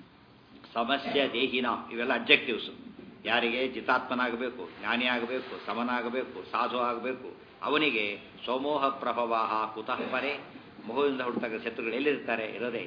S2: ಸಮಸ್ಯ ದೇಹಿನ ಇವೆಲ್ಲ ಅಬ್ಜೆಕ್ಟಿವ್ಸ್ ಯಾರಿಗೆ ಜಿತಾತ್ಮನಾಗಬೇಕು ಜ್ಞಾನಿ ಆಗಬೇಕು ಸಮನಾಗಬೇಕು ಸಾಧು ಆಗಬೇಕು ಅವನಿಗೆ ಸ್ವಮೋಹ ಪ್ರಭವಾಹ ಕುತಃ ಪರೆ ಮೋಹದಿಂದ ಹುಟ್ಟತಕ್ಕ ಶತ್ರುಗಳು ಎಲ್ಲಿರ್ತಾರೆ ಇರೋದೇ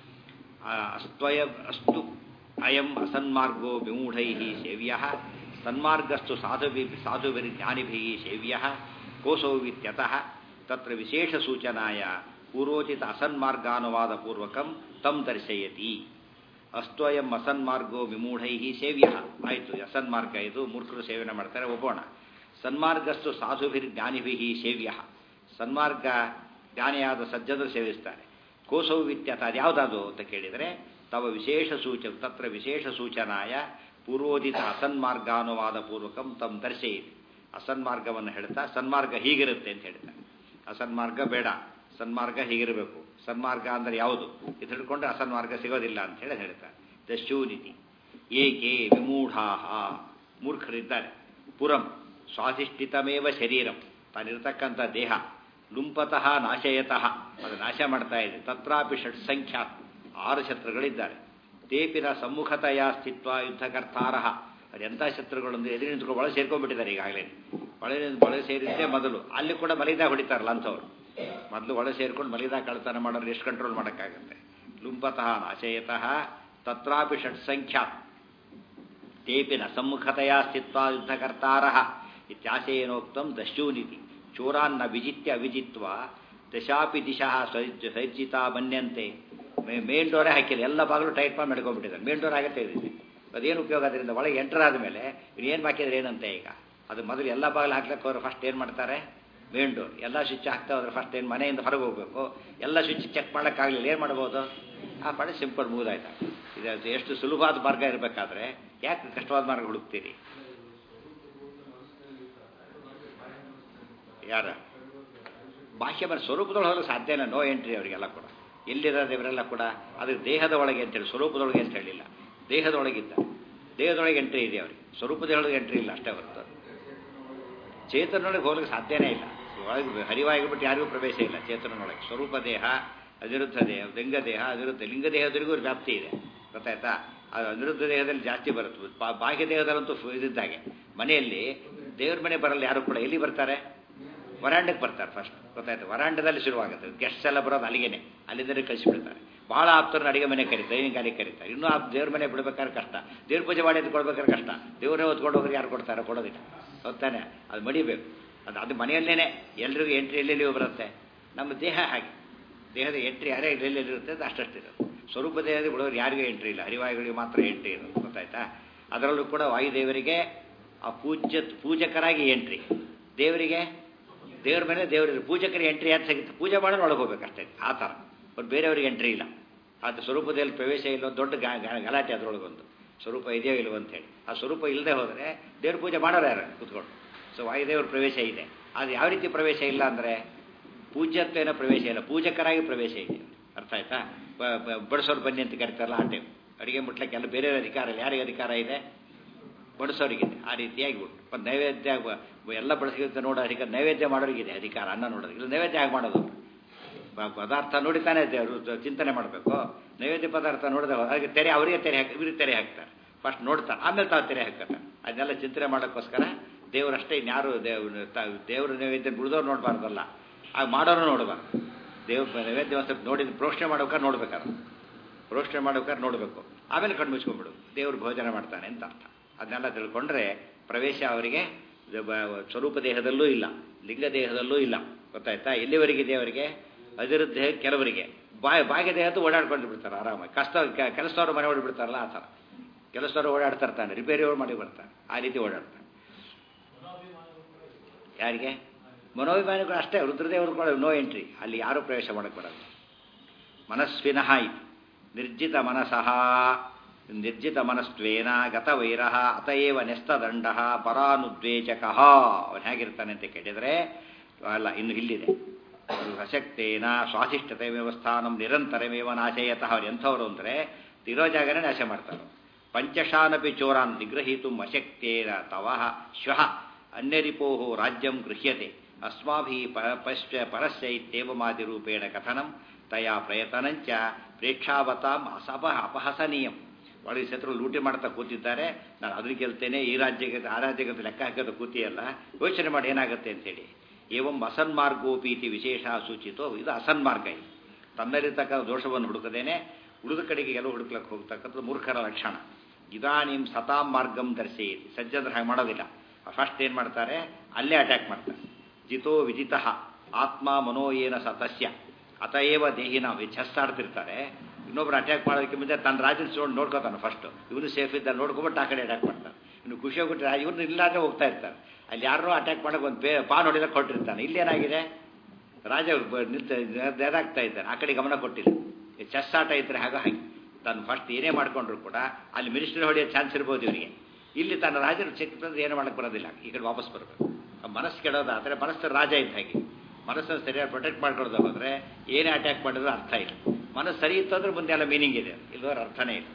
S2: ಅಸ್ತ್ವಯ ಅಸ್ತು ಅಯಂ ಅಸನ್ಮಾರ್ಗೋ ವಿಮೂಢೈ ಸೇವ್ಯ ಸನ್ಮಾರ್ಗಸ್ತು ಸಾಧುಭಿ ಸಾಧುಭಿರ್ ಜ್ಞಾನಿಭಿ ಸೇವ್ಯ ಕೋಸೌವಿತ್ಯತಃ ತತ್ರ ವಿಶೇಷ ಸೂಚನಾಯ ಪೂರ್ವೋಚಿತ ಅಸನ್ಮಾರ್ಗಾನುವಾದ ಪೂರ್ವಕಂ ತಂ ದರ್ಶಯತಿ ಅಸ್ತ್ವಯಂ ಅಸನ್ಮಾರ್ಗೋ ವಿಮೂಢೈ ಸೇವ್ಯ ಆಯಿತು ಅಸನ್ಮಾರ್ಗ ಇದು ಮೂರ್ಖರು ಸೇವನೆ ಮಾಡ್ತಾರೆ ಒಪ್ಪೋಣ ಸನ್ಮಾರ್ಗಸ್ತು ಸಾಧುಭಿರ್ ಜ್ಞಾನಿಭಿ ಸೇವ್ಯ ಸನ್ಮಾರ್ಗ ಜ್ಞಾನಿಯಾದ ಸಜ್ಜನರು ಸೇವಿಸ್ತಾರೆ ಕೋಸೌವಿತ್ಯತ ಅದು ಯಾವುದಾದು ಅಂತ ಕೇಳಿದರೆ ತವ ವಿಶೇಷ ಸೂಚ ತತ್ರ ವಿಶೇಷ ಸೂಚನಾಯ ಪೂರ್ವೋದಿತ ಅಸನ್ಮಾರ್ಗಾನುವಾದ ಪೂರ್ವಕಂ ತಂ ದರ್ಶಯಿತಿ ಅಸನ್ಮಾರ್ಗವನ್ನು ಹೇಳ್ತಾ ಸನ್ಮಾರ್ಗ ಹೀಗಿರುತ್ತೆ ಅಂತ ಹೇಳ್ತಾರೆ ಅಸನ್ಮಾರ್ಗ ಬೇಡ ಸನ್ಮಾರ್ಗ ಹೀಗಿರಬೇಕು ಸನ್ಮಾರ್ಗ ಅಂದರೆ ಯಾವುದು ಇದು ಹಿಡ್ಕೊಂಡ್ರೆ ಅಸನ್ಮಾರ್ಗ ಸಿಗೋದಿಲ್ಲ ಅಂತ ಹೇಳಿ ಹೇಳ್ತಾರೆ ದಶೂನಿತಿ ಏಕೆ ವಿಮೂಢಾ ಮೂರ್ಖರಿದ್ದಾರೆ ಪುರಂ ಸ್ವಾಧಿಷ್ಠಿತಮೇವ ಶರೀರಂ ತಾನಿರ್ತಕ್ಕಂಥ ದೇಹ ಲುಂಪತಃ ನಾಶಯತಃ ಅದು ನಾಶ ಮಾಡ್ತಾ ಇದೆ ತತ್ರಾಪಿ ಷಟ್ ಸಂಖ್ಯಾತ್ ಆರು ಶತ್ರುಗಳಿದ್ದಾರೆ ತೇಪಿನ ಸಮ್ಮುಖತೆಯ ಸ್ಥಿತ್ವ ಯುದ್ಧಕರ್ತಾರ ಅದೆಂಥ ಶತ್ರುಗಳೊಂದು ಎದುರು ನಿಂತ್ಕೊಂಡು ಒಳಗೆ ಸೇರ್ಕೊಂಡ್ಬಿಟ್ಟಿದ್ದಾರೆ ಈಗಾಗಲೇ ಒಳಗೆ ಒಳಗೆ ಸೇರಿದ್ದೇ ಮೊದಲು ಅಲ್ಲಿ ಕೂಡ ಮಲಿದಾಗ ಹೊಡಿತಾರಲ್ಲ ಅಂಥವ್ರು ಮೊದಲು ಒಳಗೆ ಸೇರ್ಕೊಂಡು ಮಲಿದಾಗ ಕಳ್ತನ ಮಾಡೋರು ಎಷ್ಟು ಕಂಟ್ರೋಲ್ ಮಾಡೋಕ್ಕಾಗತ್ತೆ ಲುಂಪತಃ ನಾಶಯತಃ ತತ್ರಾಪಿ ಷಟ್ ಸಂಖ್ಯಾತ್ ತೇಪಿನ ಸಮ್ಮುಖತೆಯ ಸ್ಥಿತ್ವ ಯುದ್ಧಕರ್ತಾರ ಇತ್ಯಾಶಯನೋಕ್ತಂ ದಶ್ಯೂನಿತಿ ಚೋರಾನ್ನ ವಿಜಿತ್ಯ ಅವಿಜಿತ್ವ ದಶಾಪಿ ದಿಶಾ ಸಜ್ಜಿತ ಮನ್ಯಂತೆ ಮೇನ್ ಡೋರೇ ಹಾಕಿಲ್ಲ ಎಲ್ಲ ಬಾಗಿಲು ಟೈಟ್ ಮಾಡಿ ಮಾಡ್ಕೊಂಡ್ಬಿಟ್ಟಿದ್ದಾರೆ ಮೇನ್ ಡೋರ್ ಆಗತ್ತೆ ಇದೆ ಅದೇನು ಉಪಯೋಗ ಅದರಿಂದ ಒಳಗೆ ಎಂಟರ್ ಆದಮೇಲೆ ಏನು ಹಾಕಿದ್ರೆ ಏನಂತೆ ಈಗ ಅದು ಮೊದಲು ಎಲ್ಲ ಬಾಗಿಲು ಹಾಕ್ಲಿಕ್ಕೆ ಅವರು ಫಸ್ಟ್ ಏನು ಮಾಡ್ತಾರೆ ಮೇನ್ ಡೋರ್ ಎಲ್ಲ ಸ್ವಿಚ್ ಹಾಕ್ತಾ ಹೋದ್ರೆ ಫಸ್ಟ್ ಏನು ಮನೆಯಿಂದ ಹೊರಗೆ ಹೋಗಬೇಕು ಎಲ್ಲ ಸ್ವಿಚ್ ಚೆಕ್ ಮಾಡೋಕ್ಕಾಗಲಿಲ್ಲ ಏನು ಮಾಡ್ಬೋದು ಆ ಮಾಡಿ ಸಿಂಪಲ್ ಮುಗಿದಾಯ್ತು ಇದು ಎಷ್ಟು ಸುಲಭವಾದ ಮಾರ್ಗ ಇರಬೇಕಾದ್ರೆ ಯಾಕೆ ಕಷ್ಟವಾದ ಮಾರ್ಗ ಹುಡುಕ್ತೀರಿ ಯಾರ ಬಾಹ್ಯ ಮನ ಸ್ವರೂಪದೊಳಗೆ ಹೋಗಲು ಸಾಧ್ಯನೇ ನೋ ಎಂಟ್ರಿ ಅವರಿಗೆಲ್ಲ ಕೂಡ ಎಲ್ಲಿರೋದು ಇವರೆಲ್ಲ ಕೂಡ ಅದು ದೇಹದ ಒಳಗೆ ಅಂತೇಳಿ ಸ್ವರೂಪದೊಳಗೆ ಅಂತ ಹೇಳಿಲ್ಲ ದೇಹದೊಳಗಿದ್ದ ದೇಹದೊಳಗೆ ಎಂಟ್ರಿ ಇದೆ ಅವರಿಗೆ ಸ್ವರೂಪದೊಳಗೆ ಎಂಟ್ರಿ ಇಲ್ಲ ಅಷ್ಟೇ ಹೊರತು ಚೇತನೊಳಗೆ ಹೋಗ್ಲಿಕ್ಕೆ ಸಾಧ್ಯನೇ ಇಲ್ಲ ಒಳಗೆ ಹರಿವಾಗಿಬಿಟ್ಟು ಯಾರಿಗೂ ಪ್ರವೇಶ ಇಲ್ಲ ಚೇತನೊಳಗೆ ಸ್ವರೂಪ ದೇಹ ಅನಿರುದ್ಧ ದೇಹ ಲಿಂಗ ದೇಹ ಅನಿರುದ್ಧ ಲಿಂಗ ದೇಹದವರೆಗೂ ವ್ಯಾಪ್ತಿ ಇದೆ ಗೊತ್ತಾಯ್ತಾ ಅದು ಅನಿರುದ್ಧ ದೇಹದಲ್ಲಿ ಜಾಸ್ತಿ ಬರುತ್ತೆ ಬಾ- ಬಾಹ್ಯ ದೇಹದಲ್ಲಂತೂ ಫು- ಇದಿದ್ದಾಗೆ ಮನೆಯಲ್ಲಿ ದೇವ್ರ ಮನೆ ಬರಲ್ಲ ಯಾರು ಕೂಡ ಎಲ್ಲಿ ಬರ್ತಾರೆ ವರಾಂಡಕ್ಕೆ ಬರ್ತಾರೆ ಫಸ್ಟ್ ಗೊತ್ತಾಯ್ತು ವರಾಂಡದಲ್ಲಿ ಶುರುವಾಗುತ್ತೆ ಗೆಸ್ಟ್ಸ್ ಎಲ್ಲ ಬರೋದು ಅಲ್ಲಿಗೆನೆ ಅಲ್ಲಿಂದಲೇ ಕಳಿಸಿಬಿಡ್ತಾರೆ ಭಾಳ ಆಪ್ತರನ್ನ ಅಡಿಗೆ ಮನೆ ಕರೀತಾರೆ ದೈನಿಕ ಗಾಲಿಗೆ ಕರೀತಾರೆ ಇನ್ನೂ ಆ ದೇವ್ರ ಮನೆ ಬಿಡ್ಬೇಕಾದ್ರೆ ಕಷ್ಟ ದೇವ್ರ ಪೂಜೆ ಮಾಡಿ ಕೊಡ್ಬೇಕಾದ್ರೆ ಕಷ್ಟ ದೇವ್ರನ್ನೇ ಹೊತ್ಕೊಂಡು ಹೋಗೋರು ಯಾರು ಕೊಡ್ತಾರೆ ಕೊಡೋದಿಲ್ಲ ಹೊತ್ತಾನೆ ಅದು ಮಡಿಬೇಕು ಅದು ಅದು ಮನೆಯಲ್ಲೇನೆ ಎಲ್ರಿಗೂ ಎಂಟ್ರಿ ಎಲ್ಲೆಲ್ಲಿ ಬರುತ್ತೆ ನಮ್ಮ ದೇಹ ಹಾಗೆ ದೇಹದ ಎಂಟ್ರಿ ಯಾರೇ ಎಲ್ಲೆಲ್ಲಿ ಇರುತ್ತೆ ಅದು ಅಷ್ಟಷ್ಟು ಇರುತ್ತೆ ಸ್ವರೂಪ ದೇಹದ ಬಿಡೋರು ಯಾರಿಗೂ ಎಂಟ್ರಿ ಇಲ್ಲ ಹರಿವಾಯುಗಳಿಗೆ ಮಾತ್ರ ಎಂಟ್ರಿ ಇರೋದು ಗೊತ್ತಾಯ್ತಾ ಅದರಲ್ಲೂ ಕೂಡ ವಾಯುದೇವರಿಗೆ ಆ ಪೂಜ್ಯ ಪೂಜಕರಾಗಿ ಎಂಟ್ರಿ ದೇವರಿಗೆ ದೇವ್ರ ಮೇಲೆ ದೇವರಿಗೆ ಪೂಜಕರಿಗೆ ಎಂಟ್ರಿ ಯಾರು ಸಿಗುತ್ತೆ ಪೂಜೆ ಮಾಡೋರು ಒಳಗೆ ಹೋಗ್ಬೇಕಷ್ಟೇ ಆ ಥರ ಬಟ್ ಬೇರೆಯವ್ರಿಗೆ ಎಂಟ್ರಿ ಇಲ್ಲ ಅದು ಸ್ವರೂಪದಲ್ಲಿ ಪ್ರವೇಶ ಇಲ್ಲ ದೊಡ್ಡ ಗಾ- ಗಾ- ಗಲಾಟೆ ಅದರೊಳಗೊಂದು ಸ್ವರೂಪ ಇದೆಯೋ ಇಲ್ವೋ ಅಂತೇಳಿ ಆ ಸ್ವರೂಪ ಇಲ್ಲದೆ ಹೋದರೆ ದೇವ್ರ ಪೂಜೆ ಮಾಡೋರು ಯಾರು ಕೂತ್ಕೊಂಡು ಸೊ ವಾಯುದೇವ್ರ ಪ್ರವೇಶ ಇದೆ ಅದು ಯಾವ ರೀತಿ ಪ್ರವೇಶ ಇಲ್ಲ ಅಂದರೆ ಪೂಜ್ಯತ್ವೇನ ಪ್ರವೇಶ ಇಲ್ಲ ಪೂಜಕರಾಗಿ ಪ್ರವೇಶ ಇದೆ ಅರ್ಥ ಆಯ್ತಾ ಬ- ಬ- ಬಡಿಸೋರು ಬನ್ನಿ ಅಂತ ಕರಿತಾರಲ್ಲ ಆ ಟೈಮ್ ಅಡುಗೆ ಮುಟ್ಲಿಕ್ಕೆ ಎಲ್ಲ ಬೇರೆ ಅಧಿಕಾರ ಇಲ್ಲ ಯಾರಿಗೆ ಅಧಿಕಾರ ಇದೆ ಬಡಿಸೋರಿಗಿದೆ ಆ ರೀತಿಯಾಗಿ ಬಿಟ್ಟು ಮತ್ತು ನೈವೇದ್ಯ ಬ- ಎಲ್ಲ ಬಳಸಿರುತ್ತೆ ನೋಡೋ ಅಧಿಕಾರ ನೈವೇದ್ಯ ಮಾಡೋರಿಗಿದೆ ಅಧಿಕಾರ ಅನ್ನ ನೋಡೋದು ಇಲ್ಲ ನೈವೇದ್ಯ ಹೇಗೆ ಮಾಡೋದು ಬ- ಪದಾರ್ಥ ನೋಡಿ ತಾನೇ ದೇವರು ಚಿಂತನೆ ಮಾಡಬೇಕು ನೈವೇದ್ಯ ಪದಾರ್ಥ ನೋಡಿದ ಅದಕ್ಕೆ ತೆರೆ ಅವರಿಗೆ ತೆರೆ ಹಾಕಿ ಇವರಿಗೆ ತೆರೆ ಹಾಕ್ತಾರೆ ಫಸ್ಟ್ ನೋಡ್ತಾರೆ ಆಮೇಲೆ ತಾವು ತೆರೆ ಹಾಕ್ತಾರೆ ಅದನ್ನೆಲ್ಲ ಚಿಂತನೆ ಮಾಡೋಕ್ಕೋಸ್ಕರ ದೇವರಷ್ಟೇ ಇನ್ಯಾರು ದೇವ್ರ ತ- ದೇವ್ರ ನೈವೇದ್ಯ ಬಿಡಿದವ್ರು ನೋಡಬಾರ್ದಲ್ಲ ಆಗ ಮಾಡೋರು ನೋಡಬಾರ್ದು ದೇವ್ರ ನೈವೇದ್ಯ ಒಂದು ಸ್ವಲ್ಪ ನೋಡಿದ ಪ್ರೋಕ್ಷಣೆ ಮಾಡ್ಬೇಕಾದ್ರೆ ನೋಡ್ಬೇಕಾದ್ರೆ ಪ್ರೋಕ್ಷಣೆ ಮಾಡ್ಬೇಕಾದ್ರೆ ನೋಡಬೇಕು ಆಮೇಲೆ ಕಣ್ಣು ಮುಚ್ಕೊಂಡ್ಬಿಡು ದೇವ್ರು ಭೋಜನ ಮಾಡ್ತಾನೆ ಅಂತ ಅರ್ಥ ಅದನ್ನೆಲ್ಲ ತಿಳ್ಕೊಂಡ್ರೆ ಪ್ರವೇಶ ಅವರಿಗೆ ಇದು ಬ- ಸ್ವರೂಪ ದೇಹದಲ್ಲೂ ಇಲ್ಲ ಲಿಂಗ ದೇಹದಲ್ಲೂ ಇಲ್ಲ ಗೊತ್ತಾಯ್ತಾ ಎಲ್ಲಿವರೆಗಿದೆ ಅವರಿಗೆ ಅದಿರುದ್ಧ ಕೆಲವರಿಗೆ ಬಾಯ್ ಬಾಹ್ಯ ದೇಹದ್ದು ಓಡಾಡ್ಕೊಂಡು ಬಿಡ್ತಾರೆ ಆರಾಮಾಗಿ ಕಷ್ಟ ಕೆ- ಕೆಲಸದವ್ರು ಮನೆ ಓಡಿಬಿಡ್ತಾರಲ್ಲ ಆ ಥರ ಕೆಲಸದವ್ರು ಓಡಾಡ್ತಾ ಇರ್ತಾನೆ ರಿಪೇರಿಯವ್ರು ಮಾಡಿ ಬರ್ತಾರೆ ಆ ರೀತಿ ಓಡಾಡ್ತಾರೆ ಯಾರಿಗೆ ಮನೋಭಿಮಾನಿಗಳು ಅಷ್ಟೇ ರುದ್ರದೇವರು ಕೂಡ ನೋ ಎಂಟ್ರಿ ಅಲ್ಲಿ ಯಾರೂ ಪ್ರವೇಶ ಮಾಡಕ್ಕೆ ಬರಲ್ಲ ಮನಸ್ವಿನಃ ಇತಿ ನಿರ್ಜಿತ ಮನಸಃ ನಿರ್ಜಿತ ಮನಸ್ತ್ವೇನ ಗತವೈರ ಅತಏವ ನೆಸ್ತದಂಡ ಪರಾನುದ್ವೇಜಕ ಅವನು ಹೇಗಿರ್ತಾನೆ ಅಂತ ಕೇಳಿದರೆ ಅಲ್ಲ ಇನ್ನು ಇಲ್ಲಿದೆ ಅಶಕ್ತೇನ ಸ್ವಾಧಿಷ್ಠತೆ ವ್ಯವಸ್ಥಾನಂ ನಿರಂತರಮೇವ ನಾಶಯತಃ ಅವ್ರು ಎಂಥವ್ರು ಅಂದರೆ ಇರೋ ಜಾಗನೇ ನಾಶ ಮಾಡ್ತಾರೆ ಪಂಚಶಾನಪಿ ಚೋರಾನ್ ನಿಗ್ರಹೀತು ಅಶಕ್ತೇನ ತವಃ ಶ್ವಃ ಅನ್ಯರಿಪೋ ರಾಜ್ಯಂ ಗೃಹ್ಯತೆ ಅಸ್ಮಾಭಿ ಪಶ್ಚ ಪರಸ್ಯ ಇತ್ಯೇವಮಾದಿರೂಪೇಣ ಕಥನಂ ತಯಾ ಪ್ರಯತನಂಚ ಪ್ರೇಕ್ಷಾವತಾಂ ಅಸಪ ಅಪಹಸನೀಯಂ ಒಳಗೆ ಶತ್ರು ಲೂಟಿ ಮಾಡ್ತಾ ಕೂತಿದ್ದಾರೆ ನಾನು ಅದನ್ನು ಗೆಲ್ತೇನೆ ಈ ರಾಜ್ಯಕ್ಕೆ ಆ ರಾಜ್ಯಕ್ಕೆ ಲೆಕ್ಕ ಹಾಕೋದು ಕೂತಿಯಲ್ಲ ಯೋಚನೆ ಮಾಡಿ ಏನಾಗುತ್ತೆ ಅಂತೇಳಿ ಏವಂ ಅಸನ್ಮಾರ್ಗೋಪೀತಿ ವಿಶೇಷ ಸೂಚಿತೋ ಇದು ಅಸನ್ಮಾರ್ಗ ಇದು ತನ್ನಲ್ಲಿರ್ತಕ್ಕ ದೋಷವನ್ನು ಹುಡುಕದೇನೆ ಉಳಿದ ಕಡೆಗೆ ಎಲ್ಲೋ ಹುಡುಕ್ಲಕ್ಕೆ ಹೋಗ್ತಕ್ಕಂಥದ್ದು ಮೂರ್ಖರ ಲಕ್ಷಣ ಇದಾನಿಂ ಸತಾಂ ಮಾರ್ಗಂ ದರ್ಶಯಿತಿ ಸಜ್ಜನರು ಹಾಗೆ ಮಾಡೋದಿಲ್ಲ ಫಸ್ಟ್ ಏನು ಮಾಡ್ತಾರೆ ಅಲ್ಲೇ ಅಟ್ಯಾಕ್ ಮಾಡ್ತಾರೆ ಜಿತೋ ವಿಜಿತ ಆತ್ಮ ಮನೋಯೇನ ಸತಸ್ಯ ಅತಏವ ದೇಹಿನ ಚೆಸ್ತಾಡ್ತಿರ್ತಾರೆ ಇನ್ನೊಬ್ರು ಅಟ್ಯಾಕ್ ಮಾಡೋದಕ್ಕೆ ಮುಂಚೆ ತನ್ನ ರಾಜನ ನೋಡಿ ನೋಡ್ಕೋತಾನೆ ಫಸ್ಟ್ ಇವನು ಸೇಫ್ ಇದ್ದ ನೋಡ್ಕೊಂಬಿಟ್ಟು ಆ ಕಡೆ ಅಟ್ಯಾಕ್ ಮಾಡ್ತಾನೆ ಇನ್ನು ಖುಷಿ ಹೋಗ್ಬಿಟ್ರೆ ಇವ್ನು ಇಲ್ಲಾಂದ್ರೆ ಹೋಗ್ತಾ ಇರ್ತಾರೆ ಅಲ್ಲಿ ಯಾರೋ ಅಟ್ಯಾಕ್ ಮಾಡೋಕೆ ಒಂದು ಪೇ ಪಾ ನೋಡಿದಾಗ ಕೊಟ್ಟಿರ್ತಾನೆ ಇಲ್ಲೇನಾಗಿದೆ ರಾಜ ಬ- ನಿಂತ ನೆದಾಗ್ತಾ ಇದ್ದಾನೆ ಆ ಕಡೆ ಗಮನ ಕೊಟ್ಟಿಲ್ಲ ಈ ಚೆಸ್ ಆಟ ಇದ್ರೆ ಹಾಗೆ ಹಾಗೆ ತಾನು ಫಸ್ಟ್ ಏನೇ ಮಾಡ್ಕೊಂಡ್ರು ಕೂಡ ಅಲ್ಲಿ ಮಿನಿಸ್ಟರ್ ಹೊಡೆಯೋ ಚಾನ್ಸ್ ಇರ್ಬೋದು ಇವರಿಗೆ ಇಲ್ಲಿ ತನ್ನ ರಾಜರು ಚೆಕ್ ತಂದ್ರೆ ಏನು ಮಾಡಕ್ಕೆ ಬರೋದಿಲ್ಲ ಈ ಕಡೆ ವಾಪಸ್ ಬರಬೇಕು ಆ ಮನಸ್ಸು ಕೆಡೋದಾದರೆ ಮನಸ್ಸು ರಾಜ ಇದ್ದ ಹಾಗೆ ಮನಸ್ಸನ್ನು ಸರಿಯಾಗಿ ಪ್ರೊಟೆಕ್ಟ್ ಮಾಡ್ಕೊಳ್ದೆ ಹೋದರೆ ಏನೇ ಅಟ್ಯಾಕ್ ಮಾಡಿದ್ರು ಅರ್ಥ ಇಲ್ಲ ಮನಸ್ಸು ಸರಿ ಇತ್ತು ಅಂದ್ರೆ ಮುಂದೆ ಎಲ್ಲ ಮೀನಿಂಗ್ ಇದೆ ಇಲ್ಲದವ್ರ ಅರ್ಥನೇ ಇಲ್ಲ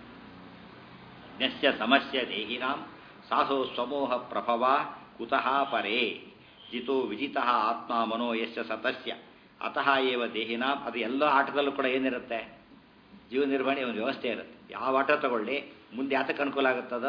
S2: ನ್ಯಸ್ಯ ಸಮಸ್ಯ ದೇಹಿನಾಂ ಸಾಧೋ ಸ್ವಮೋಹ ಪ್ರಭವ ಕುತಃ ಪರೇ ಜಿತೋ ವಿಜಿತ ಆತ್ಮ ಮನೋ ಯಶ್ಚ ಸತಸ್ಯ ಅತಃ ಏವ ದೇಹಿನಾಂ ಅದು ಎಲ್ಲ ಆಟದಲ್ಲೂ ಕೂಡ ಏನಿರುತ್ತೆ ಜೀವ ನಿರ್ವಹಣೆ ಒಂದು ವ್ಯವಸ್ಥೆ ಇರುತ್ತೆ ಯಾವ ಆಟ ತಗೊಳ್ಳಿ ಮುಂದೆ ಯಾತಕ್ಕೆ ಅನುಕೂಲ ಆಗುತ್ತದ